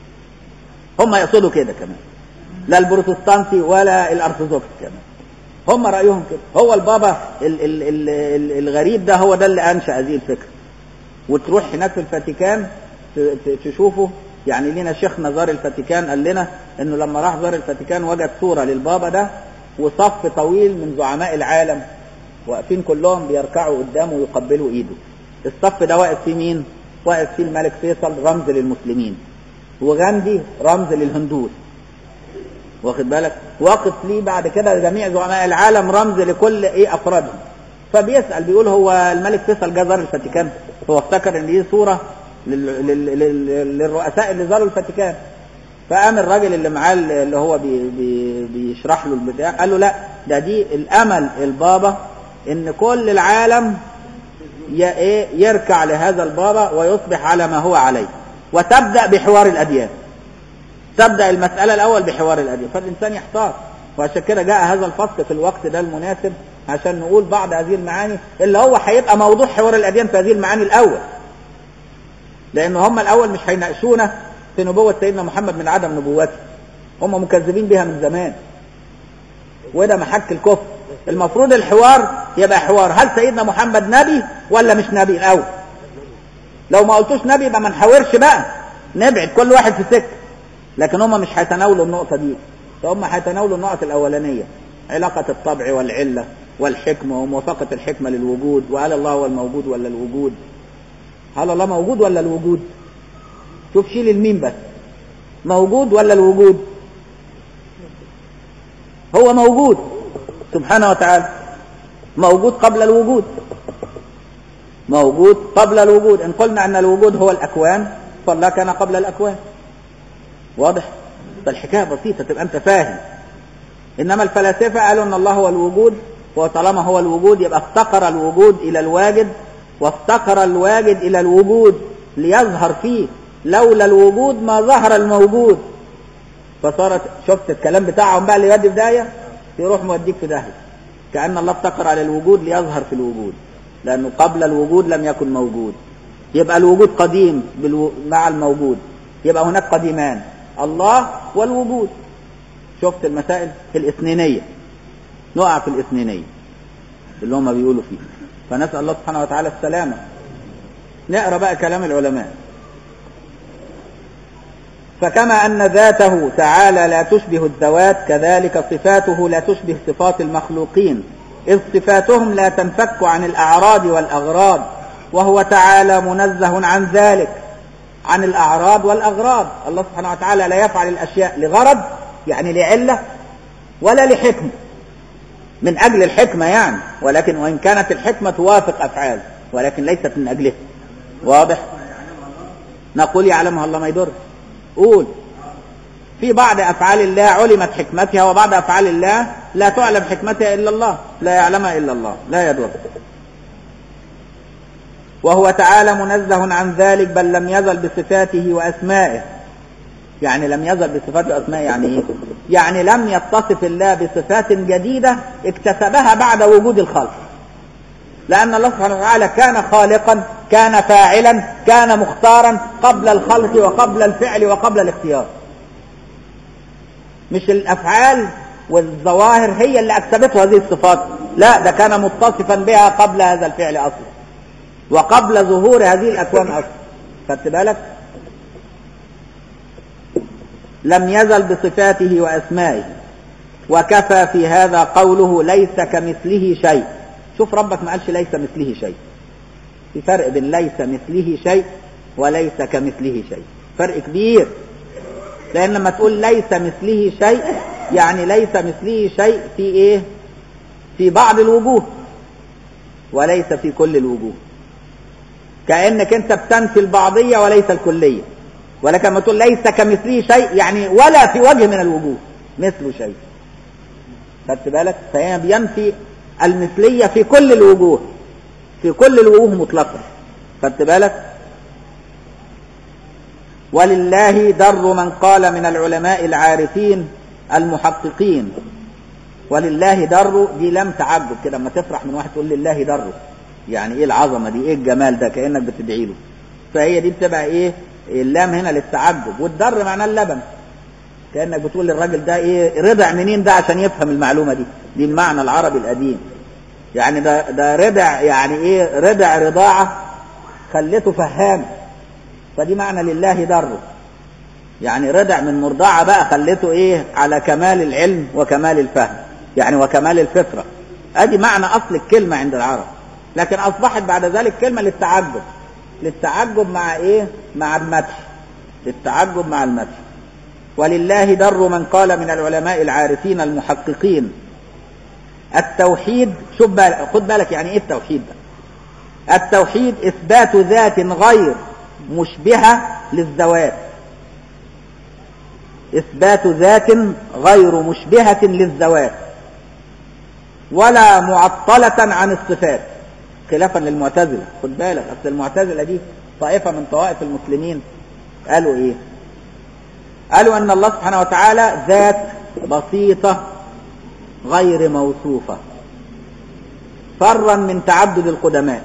هم يقصدوا كده كمان لا البروتستانتي ولا الارثوذكس كمان هم رايهم كده هو البابا ال ال ال ال الغريب ده هو ده اللي انشا هذه الفكره وتروح هناك في الفاتيكان تشوفه يعني لنا شيخنا زار الفاتيكان قال لنا انه لما راح زار الفاتيكان وجد صوره للبابا ده وصف طويل من زعماء العالم واقفين كلهم بيركعوا قدامه ويقبلوا ايده الصف ده واقف فيه مين واقف فيه الملك فيصل رمز للمسلمين وغاندي رمز للهندوس واخد بالك واقف ليه بعد كده جميع زعماء العالم رمز لكل ايه افرادهم فبيسال بيقول هو الملك فيصل جه زار الفاتيكان هو افتكر ان دي صوره لل... لل... لل... للرؤساء اللي زاروا الفاتيكان فقام الراجل اللي معاه اللي هو بي... بي... بيشرح له البتاع قال له لا ده دي الامل البابا ان كل العالم ي... ايه يركع لهذا البابا ويصبح على ما هو عليه وتبدا بحوار الاديان تبدا المساله الاول بحوار الاديان فالانسان يحتار وعشان كده جاء هذا الفصل في الوقت ده المناسب عشان نقول بعض هذه المعاني اللي هو هيبقى موضوع حوار الأديان في هذه المعاني الأول لأن هم الأول مش هيناقشونا في نبوة سيدنا محمد من عدم نبوته هم مكذبين بها من زمان وده محك الكفر المفروض الحوار يبقى حوار هل سيدنا محمد نبي ولا مش نبي الأول لو ما قلتوش نبي يبقى ما نحاورش بقى نبعد كل واحد في سكه لكن هم مش هيتناولوا النقطة دي فهم هيتناولوا النقطة الأولانية علاقة الطبع والعلة والحكمة وموافقة الحكمة للوجود وهل الله هو الموجود ولا الوجود هل الله موجود ولا الوجود شوف شيل الميم بس موجود ولا الوجود هو موجود سبحانه وتعالى موجود قبل الوجود موجود قبل الوجود إن قلنا أن الوجود هو الأكوان فالله كان قبل الأكوان واضح فالحكاية بسيطة تبقى أنت فاهم إنما الفلاسفة قالوا أن الله هو الوجود وطالما هو الوجود يبقى افتقر الوجود إلى الواجد وافتقر الواجد إلى الوجود ليظهر فيه لولا الوجود ما ظهر الموجود فصارت شفت الكلام بتاعهم بقى اللي يودي في داهية يروح موديك في داهية كأن الله افتقر على الوجود ليظهر في الوجود لأنه قبل الوجود لم يكن موجود يبقى الوجود قديم بالو... مع الموجود يبقى هناك قديمان الله والوجود شفت المسائل في الاثنينية نقع في الاثنينية اللي هم بيقولوا فيه فنسأل الله سبحانه وتعالى السلامة نقرأ بقى كلام العلماء فكما أن ذاته تعالى لا تشبه الذوات كذلك صفاته لا تشبه صفات المخلوقين إذ صفاتهم لا تنفك عن الأعراض والأغراض وهو تعالى منزه عن ذلك عن الأعراض والأغراض الله سبحانه وتعالى لا يفعل الأشياء لغرض يعني لعلة ولا لحكمة من أجل الحكمة يعني ولكن وإن كانت الحكمة توافق أفعال ولكن ليست من أجله واضح نقول يعلمها الله ما يضر قول في بعض أفعال الله علمت حكمتها وبعض أفعال الله لا تعلم حكمتها إلا الله لا يعلمها إلا الله لا يضر وهو تعالى منزه عن ذلك بل لم يزل بصفاته وأسمائه يعني لم يزل بصفاته وأسمائه يعني إيه؟ يعني لم يتصف الله بصفات جديدة اكتسبها بعد وجود الخلق لأن الله سبحانه وتعالى كان خالقا كان فاعلا كان مختارا قبل الخلق وقبل الفعل وقبل الاختيار مش الأفعال والظواهر هي اللي أكسبته هذه الصفات لا ده كان متصفا بها قبل هذا الفعل أصلا وقبل ظهور هذه الأكوان أصلا خدت بالك لم يزل بصفاته وأسمائه وكفى في هذا قوله ليس كمثله شيء شوف ربك ما قالش ليس مثله شيء في فرق بين ليس مثله شيء وليس كمثله شيء فرق كبير لأن لما تقول ليس مثله شيء يعني ليس مثله شيء في إيه في بعض الوجوه وليس في كل الوجوه كأنك أنت بتنفي البعضية وليس الكلية ولكن لما تقول ليس كمثله شيء يعني ولا في وجه من الوجوه مثله شيء خدت بالك فهنا بينفي المثلية في كل الوجوه في كل الوجوه مطلقا خدت بالك ولله در من قال من العلماء العارفين المحققين ولله در دي لم تعجب كده لما تفرح من واحد تقول لله در يعني ايه العظمه دي ايه الجمال ده كانك بتدعي له فهي دي بتبقى ايه اللام هنا للتعجب والدر معناه اللبن كانك بتقول للراجل ده ايه رضع منين ده عشان يفهم المعلومه دي دي المعنى العربي القديم يعني ده ده رضع يعني ايه رضع رضاعه خلته فهام فدي معنى لله در يعني رضع من مرضعه بقى خلته ايه على كمال العلم وكمال الفهم يعني وكمال الفطره ادي معنى اصل الكلمه عند العرب لكن اصبحت بعد ذلك كلمه للتعجب للتعجب مع ايه مع المدح للتعجب مع المدح ولله در من قال من العلماء العارفين المحققين التوحيد شوف بالك خد بالك يعني ايه التوحيد ده التوحيد اثبات ذات غير مشبهه للذوات اثبات ذات غير مشبهه للذوات ولا معطله عن الصفات خلافا للمعتزله خد بالك اصل المعتزله دي طائفه من طوائف المسلمين قالوا ايه قالوا ان الله سبحانه وتعالى ذات بسيطه غير موصوفه فرا من تعدد القدماء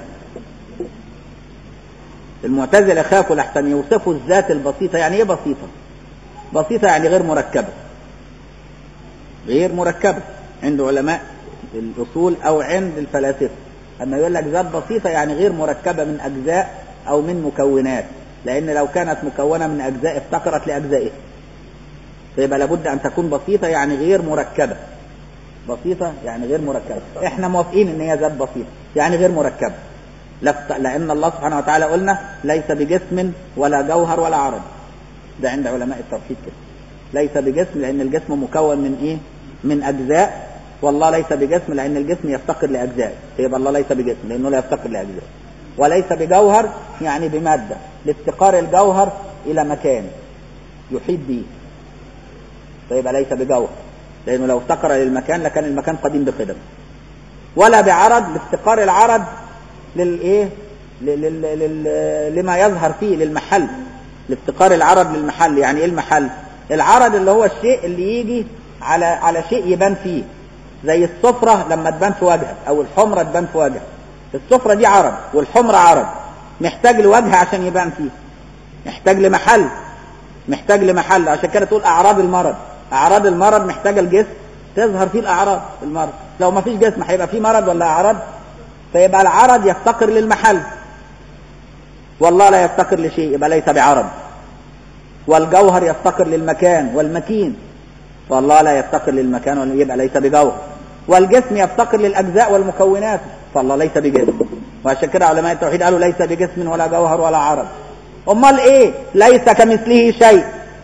المعتزلة خافوا لحسن يوصفوا الذات البسيطة يعني ايه بسيطة بسيطة يعني غير مركبة غير مركبة عند علماء الأصول أو عند الفلاسفة أما يقول لك ذات بسيطة يعني غير مركبة من أجزاء أو من مكونات لأن لو كانت مكونة من أجزاء افتقرت لأجزائها فيبقى لابد أن تكون بسيطة يعني غير مركبة بسيطة يعني غير مركبة احنا موافقين ان هي ذات بسيطة يعني غير مركبة لأن الله سبحانه وتعالى قلنا ليس بجسم ولا جوهر ولا عرض ده عند علماء التوحيد كده ليس بجسم لأن الجسم مكون من إيه؟ من أجزاء والله ليس بجسم لأن الجسم يفتقر لأجزاء فيبقى الله ليس بجسم لأنه لا يفتقر لأجزاء وليس بجوهر يعني بمادة لافتقار الجوهر إلى مكان يحيط به فيبقى ليس بجوهر لأنه لو افتقر للمكان لكان المكان قديم بقدم ولا بعرض لافتقار العرض للايه لل... لل... لما يظهر فيه للمحل لافتقار العرض للمحل يعني ايه المحل العرض اللي هو الشيء اللي يجي على على شيء يبان فيه زي الصفرة لما تبان في وجهك او الحمرة تبان في وجهك الصفرة دي عرض والحمرة عرض محتاج لوجه عشان يبان فيه محتاج لمحل محتاج لمحل عشان كده تقول اعراض المرض اعراض المرض محتاجه الجسم تظهر فيه الاعراض المرض لو ما فيش جسم هيبقى فيه مرض ولا اعراض فيبقى العرض يفتقر للمحل والله لا يفتقر لشيء يبقى ليس بعرض والجوهر يفتقر للمكان والمكين والله لا يفتقر للمكان يبقى ليس بجوهر والجسم يفتقر للاجزاء والمكونات فالله ليس بجسم وعشان كده علماء التوحيد قالوا ليس بجسم ولا جوهر ولا عرض امال ايه ليس كمثله شيء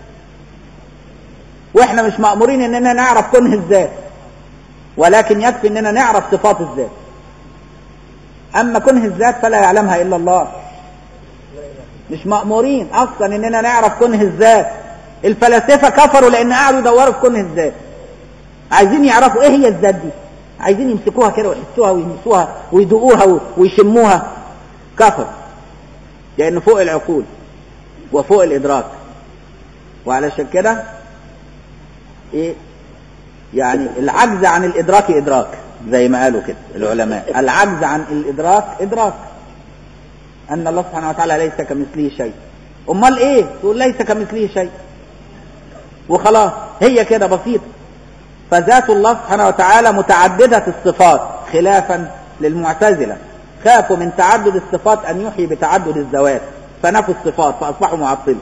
واحنا مش مامورين اننا نعرف كنه الذات ولكن يكفي اننا نعرف صفات الذات اما كنه الذات فلا يعلمها الا الله مش مامورين اصلا اننا نعرف كنه الذات الفلاسفه كفروا لان قعدوا يدوروا في كنه الذات عايزين يعرفوا ايه هي الذات دي عايزين يمسكوها كده ويحسوها ويمسوها ويدوقوها ويشموها كفر لان فوق العقول وفوق الادراك وعلشان كده ايه يعني العجز عن الادراك ادراك زي ما قالوا كده العلماء العجز عن الادراك ادراك ان الله سبحانه وتعالى ليس كمثله شيء امال ايه تقول ليس كمثله شيء وخلاص هي كده بسيطه فذات الله سبحانه وتعالى متعدده الصفات خلافا للمعتزله خافوا من تعدد الصفات ان يحيي بتعدد الذوات فنفوا الصفات فاصبحوا معطله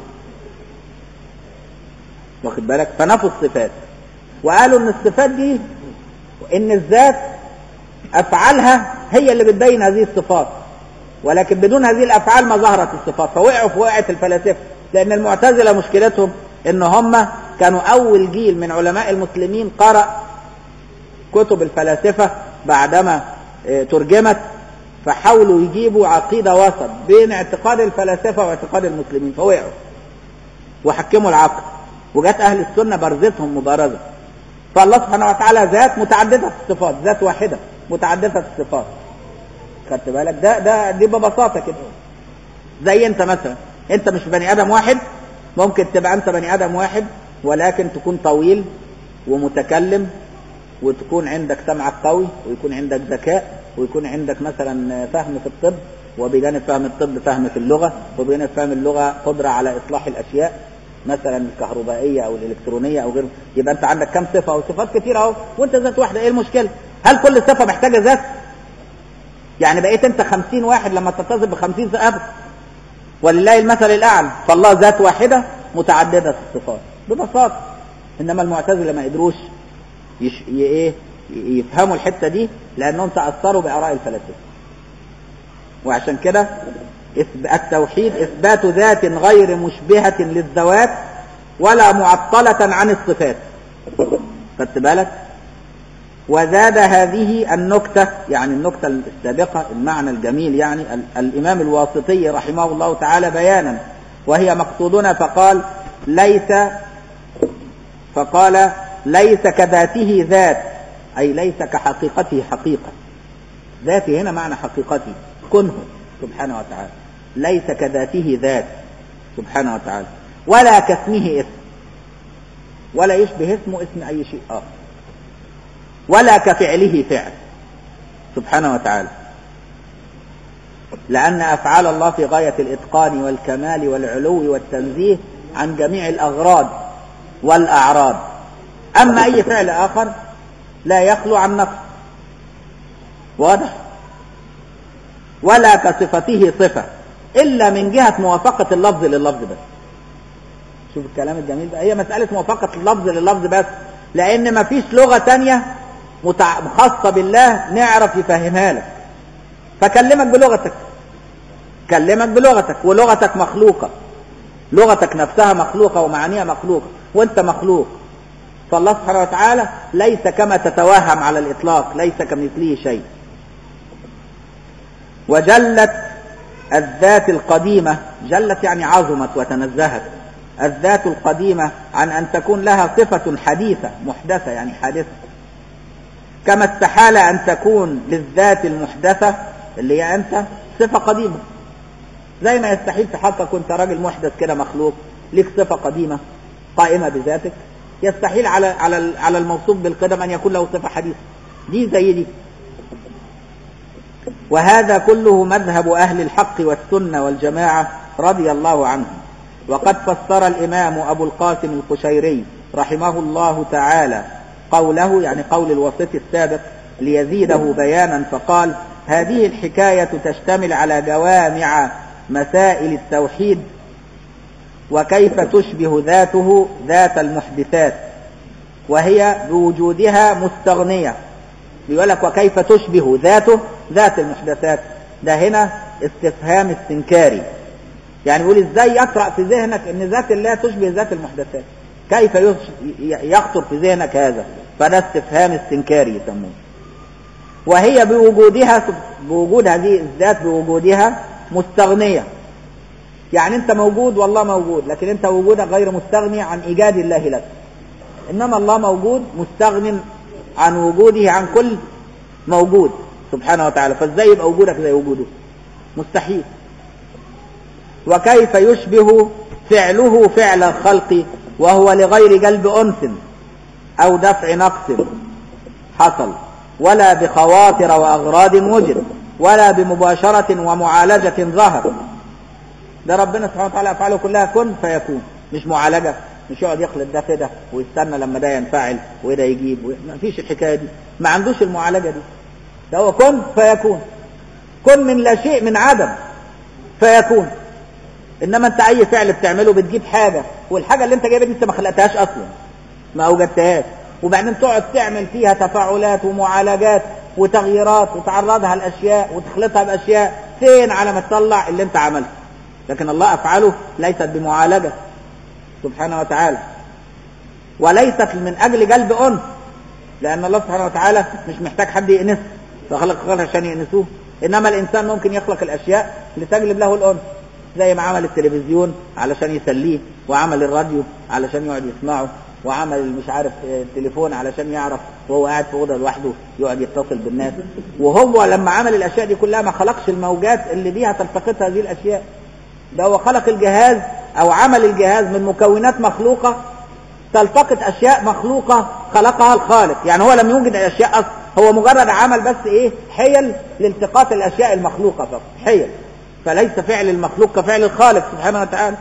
واخد بالك فنفوا الصفات وقالوا ان الصفات دي ان الذات افعالها هي اللي بتبين هذه الصفات ولكن بدون هذه الافعال ما ظهرت الصفات فوقعوا في وقعه الفلاسفه لان المعتزله مشكلتهم ان هم كانوا اول جيل من علماء المسلمين قرأ كتب الفلاسفه بعدما ترجمت فحاولوا يجيبوا عقيده وسط بين اعتقاد الفلاسفه واعتقاد المسلمين فوقعوا وحكموا العقل وجت اهل السنه برزتهم مبارزه فالله سبحانه وتعالى ذات متعدده الصفات ذات واحده متعدده الصفات خدت بالك ده ده دي ببساطه كده زي انت مثلا انت مش بني ادم واحد ممكن تبقى انت بني ادم واحد ولكن تكون طويل ومتكلم وتكون عندك سمعك قوي ويكون عندك ذكاء ويكون عندك مثلا فهم في الطب وبجانب فهم الطب فهم في اللغه وبجانب فهم اللغه قدره على اصلاح الاشياء مثلا الكهربائيه او الالكترونيه او غيره يبقى انت عندك كم صفه وصفات كتير اهو وانت ذات واحده ايه المشكله؟ هل كل صفه محتاجه ذات؟ يعني بقيت انت خمسين واحد لما تتصل بخمسين صفه ولله المثل الاعلى فالله ذات واحده متعدده الصفات ببساطه انما المعتزله ما قدروش يش... ي... ايه يفهموا الحته دي لانهم تاثروا باراء الفلاسفه وعشان كده التوحيد إثبات ذات غير مشبهة للذوات ولا معطلة عن الصفات خدت بالك وزاد هذه النكتة يعني النكتة السابقة المعنى الجميل يعني الإمام الواسطي رحمه الله تعالى بيانا وهي مقصودنا فقال ليس فقال ليس كذاته ذات أي ليس كحقيقته حقيقة ذاتي هنا معنى حقيقته كنه سبحانه وتعالى ليس كذاته ذات سبحانه وتعالى ولا كاسمه اسم ولا يشبه اسمه اسم أي شيء آخر ولا كفعله فعل سبحانه وتعالى لأن أفعال الله في غاية الإتقان والكمال والعلو والتنزيه عن جميع الأغراض والأعراض أما أي فعل آخر لا يخلو عن نقص واضح ولا كصفته صفة إلا من جهة موافقة اللفظ لللفظ بس شوف الكلام الجميل ده هي مسألة موافقة اللفظ لللفظ بس لأن مفيش لغة تانية متع... خاصة بالله نعرف يفهمها لك فكلمك بلغتك كلمك بلغتك ولغتك مخلوقة لغتك نفسها مخلوقة ومعانيها مخلوقة وانت مخلوق فالله سبحانه وتعالى ليس كما تتوهم على الإطلاق ليس كمثله شيء وجلت الذات القديمة جلت يعني عظمت وتنزهت الذات القديمة عن أن تكون لها صفة حديثة محدثة يعني حادثة كما استحال أن تكون للذات المحدثة اللي هي أنت صفة قديمة زي ما يستحيل في حقك كنت راجل محدث كده مخلوق ليك صفة قديمة قائمة بذاتك يستحيل على على على الموصوف بالقدم أن يكون له صفة حديثة دي زي دي وهذا كله مذهب أهل الحق والسنة والجماعة رضي الله عنهم وقد فسر الإمام أبو القاسم القشيري رحمه الله تعالى قوله يعني قول الوسيط السابق ليزيده بيانا فقال هذه الحكاية تشتمل على جوامع مسائل التوحيد وكيف تشبه ذاته ذات المحدثات وهي بوجودها مستغنية بيقول لك وكيف تشبه ذاته ذات المحدثات ده هنا استفهام استنكاري يعني يقول ازاي يقرأ في ذهنك ان ذات الله تشبه ذات المحدثات كيف يخطر في ذهنك هذا فده استفهام استنكاري يسموه وهي بوجودها بوجود هذه الذات بوجودها مستغنية يعني انت موجود والله موجود لكن انت وجودك غير مستغني عن ايجاد الله لك انما الله موجود مستغن عن وجوده عن كل موجود سبحانه وتعالى فازاي يبقى وجودك زي وجوده مستحيل وكيف يشبه فعله فعل الخلق وهو لغير جلب أنس أو دفع نقص حصل ولا بخواطر وأغراض وجد ولا بمباشرة ومعالجة ظهر ده ربنا سبحانه وتعالى أفعاله كلها كن فيكون مش معالجة مش يقعد يخلط ده في ده ويستنى لما ده ينفعل وده يجيب ما فيش الحكاية دي ما عندوش المعالجة دي ده هو كن فيكون كن من لا شيء من عدم فيكون انما انت اي فعل بتعمله بتجيب حاجة والحاجة اللي انت جايبها دي انت ما خلقتهاش اصلا ما اوجدتهاش وبعدين تقعد تعمل فيها تفاعلات ومعالجات وتغييرات وتعرضها لاشياء وتخلطها باشياء فين على ما تطلع اللي انت عملته لكن الله افعاله ليست بمعالجة سبحانه وتعالى وليست من اجل جلب انس لان الله سبحانه وتعالى مش محتاج حد يأنس فخلق خلق عشان يأنسوه انما الانسان ممكن يخلق الاشياء لتجلب له الانس زي ما عمل التلفزيون علشان يسليه وعمل الراديو علشان يقعد يسمعه وعمل مش عارف التليفون علشان يعرف وهو قاعد في اوضه لوحده يقعد يتصل بالناس وهو لما عمل الاشياء دي كلها ما خلقش الموجات اللي بيها تلتقط هذه الاشياء ده هو خلق الجهاز او عمل الجهاز من مكونات مخلوقه تلتقط اشياء مخلوقه خلقها الخالق يعني هو لم يوجد الاشياء اصلا هو مجرد عمل بس ايه حيل لالتقاط الاشياء المخلوقه فقط حيل فليس فعل المخلوق كفعل الخالق سبحانه وتعالى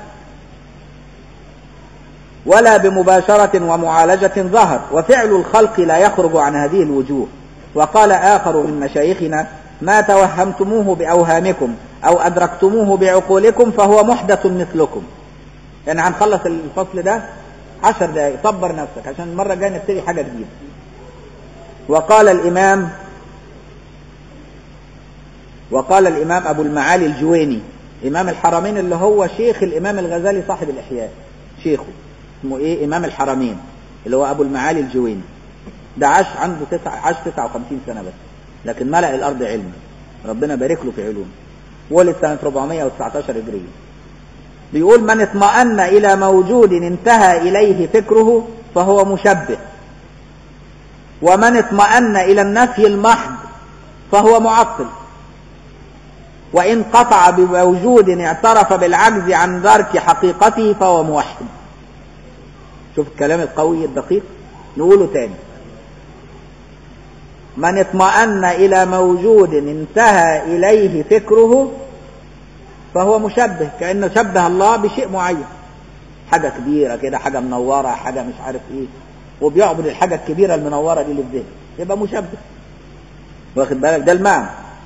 ولا بمباشرة ومعالجة ظهر وفعل الخلق لا يخرج عن هذه الوجوه وقال آخر من مشايخنا ما توهمتموه بأوهامكم أو أدركتموه بعقولكم فهو محدث مثلكم يعني هنخلص الفصل ده عشر دقائق صبر نفسك عشان المرة الجاية نبتدي حاجة جديدة وقال الإمام وقال الإمام أبو المعالي الجويني إمام الحرمين اللي هو شيخ الإمام الغزالي صاحب الإحياء شيخه اسمه إيه إمام الحرمين اللي هو أبو المعالي الجويني ده عاش عنده تسع عاش 59 سنة بس لكن ملأ الأرض علما ربنا بارك له في علومه ولد سنة 419 هجرية بيقول من اطمأن إلى موجود انتهى إليه فكره فهو مشبه ومن اطمأن إلى النفي المحض فهو معطل وإن قطع بوجود اعترف بالعجز عن درك حقيقته فهو موحد شوف الكلام القوي الدقيق نقوله تاني من اطمأن إلى موجود انتهى إليه فكره فهو مشبه كأنه شبه الله بشيء معين حاجة كبيرة كده حاجة منورة حاجة مش عارف ايه وبيعبد الحاجة الكبيرة المنورة دي اللي في ذهنه يبقى مشبه واخد بالك ده المعنى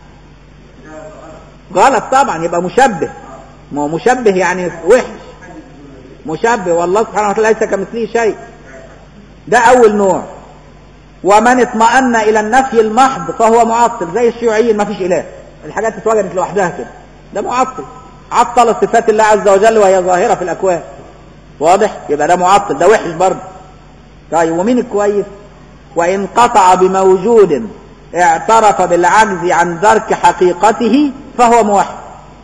غلط طبعا يبقى مشبه ما هو مشبه يعني وحش مشبه والله سبحانه وتعالى ليس كمثله شيء ده أول نوع ومن اطمأن إلى النفي المحض فهو معطل زي الشيوعيين ما فيش إله الحاجات اتوجدت لوحدها كده ده معطل عطل صفات الله عز وجل وهي ظاهرة في الأكوان واضح يبقى ده معطل ده وحش برضه طيب ومين الكويس وإن قطع بموجود اعترف بالعجز عن درك حقيقته فهو موحد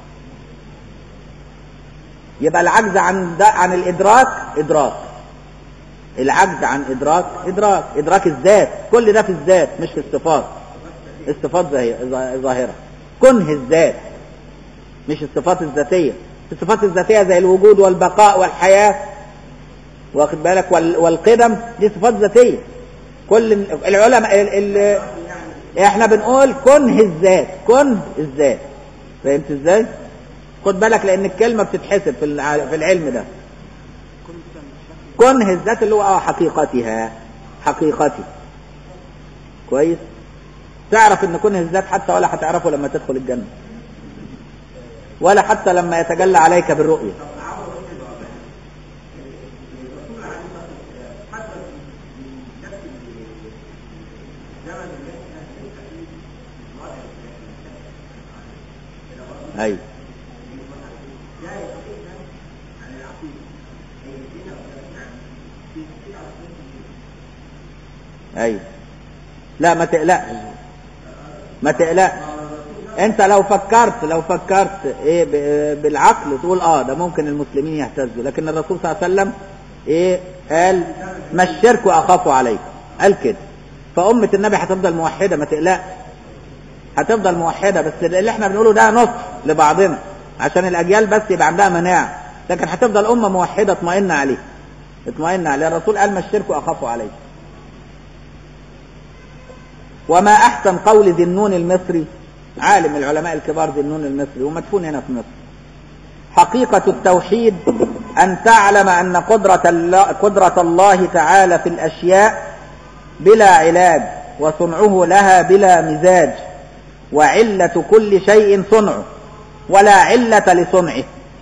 يبقى العجز عن عن الإدراك إدراك العجز عن إدراك إدراك إدراك الذات كل ده في الذات مش في الصفات الصفات ظاهرة كنه الذات مش الصفات الذاتية الصفات الذاتية زي الوجود والبقاء والحياة واخد بالك والقدم دي صفات ذاتية كل العلماء ال ال احنا بنقول كنه الذات كنه الذات فهمت ازاي؟ خد بالك لان الكلمة بتتحسب في في العلم ده كنه الذات اللي هو اه حقيقتها حقيقتي كويس تعرف ان كنه الذات حتى ولا هتعرفه لما تدخل الجنة ولا حتى لما يتجلى عليك بالرؤية أي أي لا ما تقلقش ما تقلقش انت لو فكرت لو فكرت ايه بالعقل تقول اه ده ممكن المسلمين يهتزوا لكن الرسول صلى الله عليه وسلم ايه قال ما الشرك اخاف عليكم قال كده فأمة النبي هتفضل موحدة ما تقلقش هتفضل موحدة بس اللي احنا بنقوله ده نصح لبعضنا عشان الأجيال بس يبقى عندها مناعة لكن هتفضل أمة موحدة اطمئن عليه اطمئن عليه الرسول قال ما الشرك أخاف عليكم وما أحسن قول ذي النون المصري عالم العلماء الكبار ذي النون المصري ومدفون هنا في مصر حقيقة التوحيد أن تعلم أن قدرة الله, قدرة الله تعالى في الأشياء بلا علاج وصنعه لها بلا مزاج وعلة كل شيء صنعه ولا علة لصنعه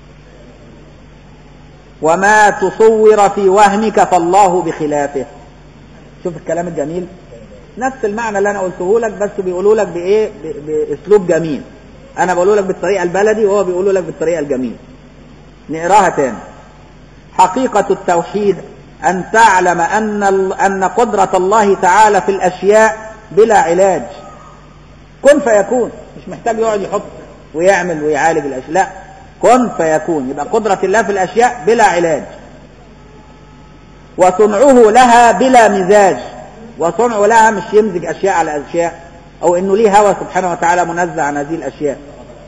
وما تصور في وهمك فالله بخلافه شوف الكلام الجميل نفس المعنى اللي انا قلته لك بس بيقولوا لك بايه باسلوب جميل انا بقوله لك بالطريقه البلدي وهو بيقوله لك بالطريقه الجميله نقراها تاني حقيقه التوحيد ان تعلم ان ان قدره الله تعالى في الاشياء بلا علاج كن فيكون مش محتاج يقعد يحط ويعمل ويعالج الاشياء لا كن فيكون يبقى قدره الله في الاشياء بلا علاج وصنعه لها بلا مزاج وصنع لها مش يمزج أشياء على أشياء أو إنه ليه هوى سبحانه وتعالى منزه عن هذه الأشياء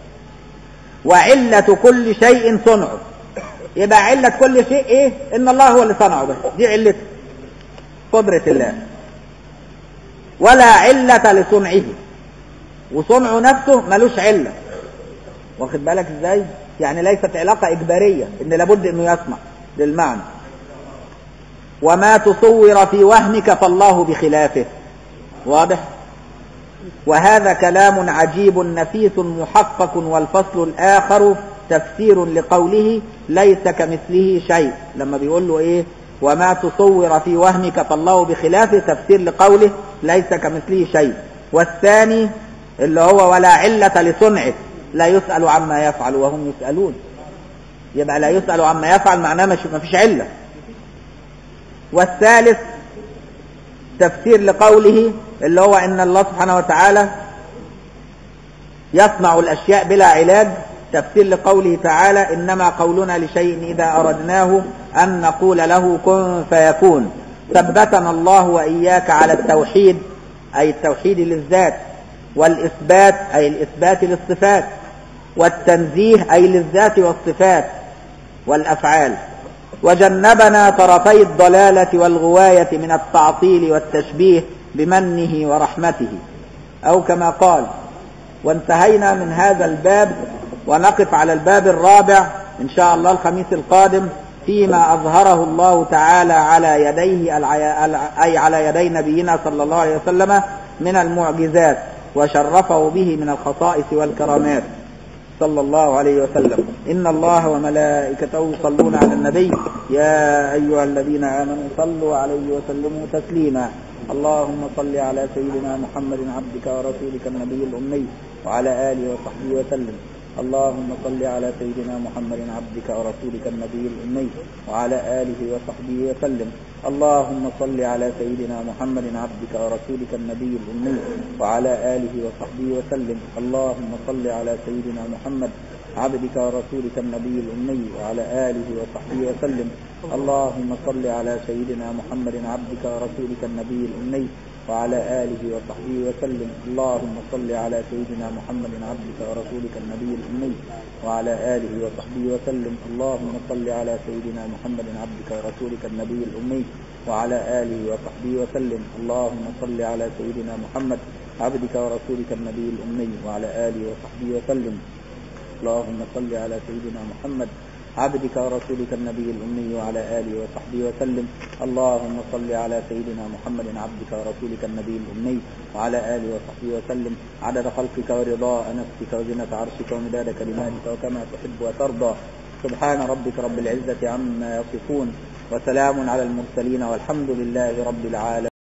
وعلة كل شيء صنعه يبقى علة كل شيء إيه إن الله هو اللي صنعه بس دي علته قدرة الله ولا علة لصنعه وصنعه نفسه ملوش علة واخد بالك ازاي يعني ليست علاقة إجبارية إن لابد إنه يصنع للمعنى وما تصور في وهمك فالله بخلافه واضح وهذا كلام عجيب نفيس محقق والفصل الآخر تفسير لقوله ليس كمثله شيء لما بيقول له ايه وما تصور في وهمك فالله بخلافه تفسير لقوله ليس كمثله شيء والثاني اللي هو ولا علة لصنعه لا يسأل عما يفعل وهم يسألون يبقى لا يسأل عما يفعل معناه ما فيش علة والثالث تفسير لقوله اللي هو ان الله سبحانه وتعالى يصنع الاشياء بلا علاج تفسير لقوله تعالى انما قولنا لشيء اذا اردناه ان نقول له كن فيكون ثبتنا الله واياك على التوحيد اي التوحيد للذات والاثبات اي الاثبات للصفات والتنزيه اي للذات والصفات والافعال وجنبنا طرفي الضلالة والغواية من التعطيل والتشبيه بمنه ورحمته أو كما قال وانتهينا من هذا الباب ونقف على الباب الرابع إن شاء الله الخميس القادم فيما أظهره الله تعالى على يديه أي على يدي نبينا صلى الله عليه وسلم من المعجزات وشرفه به من الخصائص والكرامات صلى الله عليه وسلم إن الله وملائكته يصلون على النبي يا أيها الذين آمنوا صلوا عليه وسلموا تسليما اللهم صل على سيدنا محمد عبدك ورسولك النبي الأمي وعلى آله وصحبه وسلم اللهم صل على سيدنا محمد عبدك ورسولك النبي الأمي وعلى آله وصحبه وسلم اللهم صل على سيدنا محمد عبدك ورسولك النبي الأمي وعلى آله وصحبه وسلم اللهم صل على سيدنا محمد عبدك ورسولك النبي الأمي وعلى آله وصحبه وسلم اللهم صل على سيدنا محمد عبدك ورسولك النبي الأمي وعلى آله وصحبه وسلم اللهم صل على سيدنا محمد عبدك ورسولك النبي الأمي وعلى آله وصحبه وسلم اللهم صل على سيدنا محمد عبدك ورسولك النبي الأمي وعلى آله وصحبه وسلم اللهم صل على سيدنا محمد عبدك ورسولك النبي الأمي وعلى آله وصحبه وسلم اللهم صل على سيدنا محمد عبدك ورسولك النبي الأمي وعلى آله وصحبه وسلم اللهم صل على سيدنا محمد عبدك ورسولك النبي الأمي وعلى آله وصحبه وسلم عدد خلقك ورضاء نفسك وزنة عرشك ومداد كلماتك وكما تحب وترضى سبحان ربك رب العزة عما يصفون وسلام على المرسلين والحمد لله رب العالمين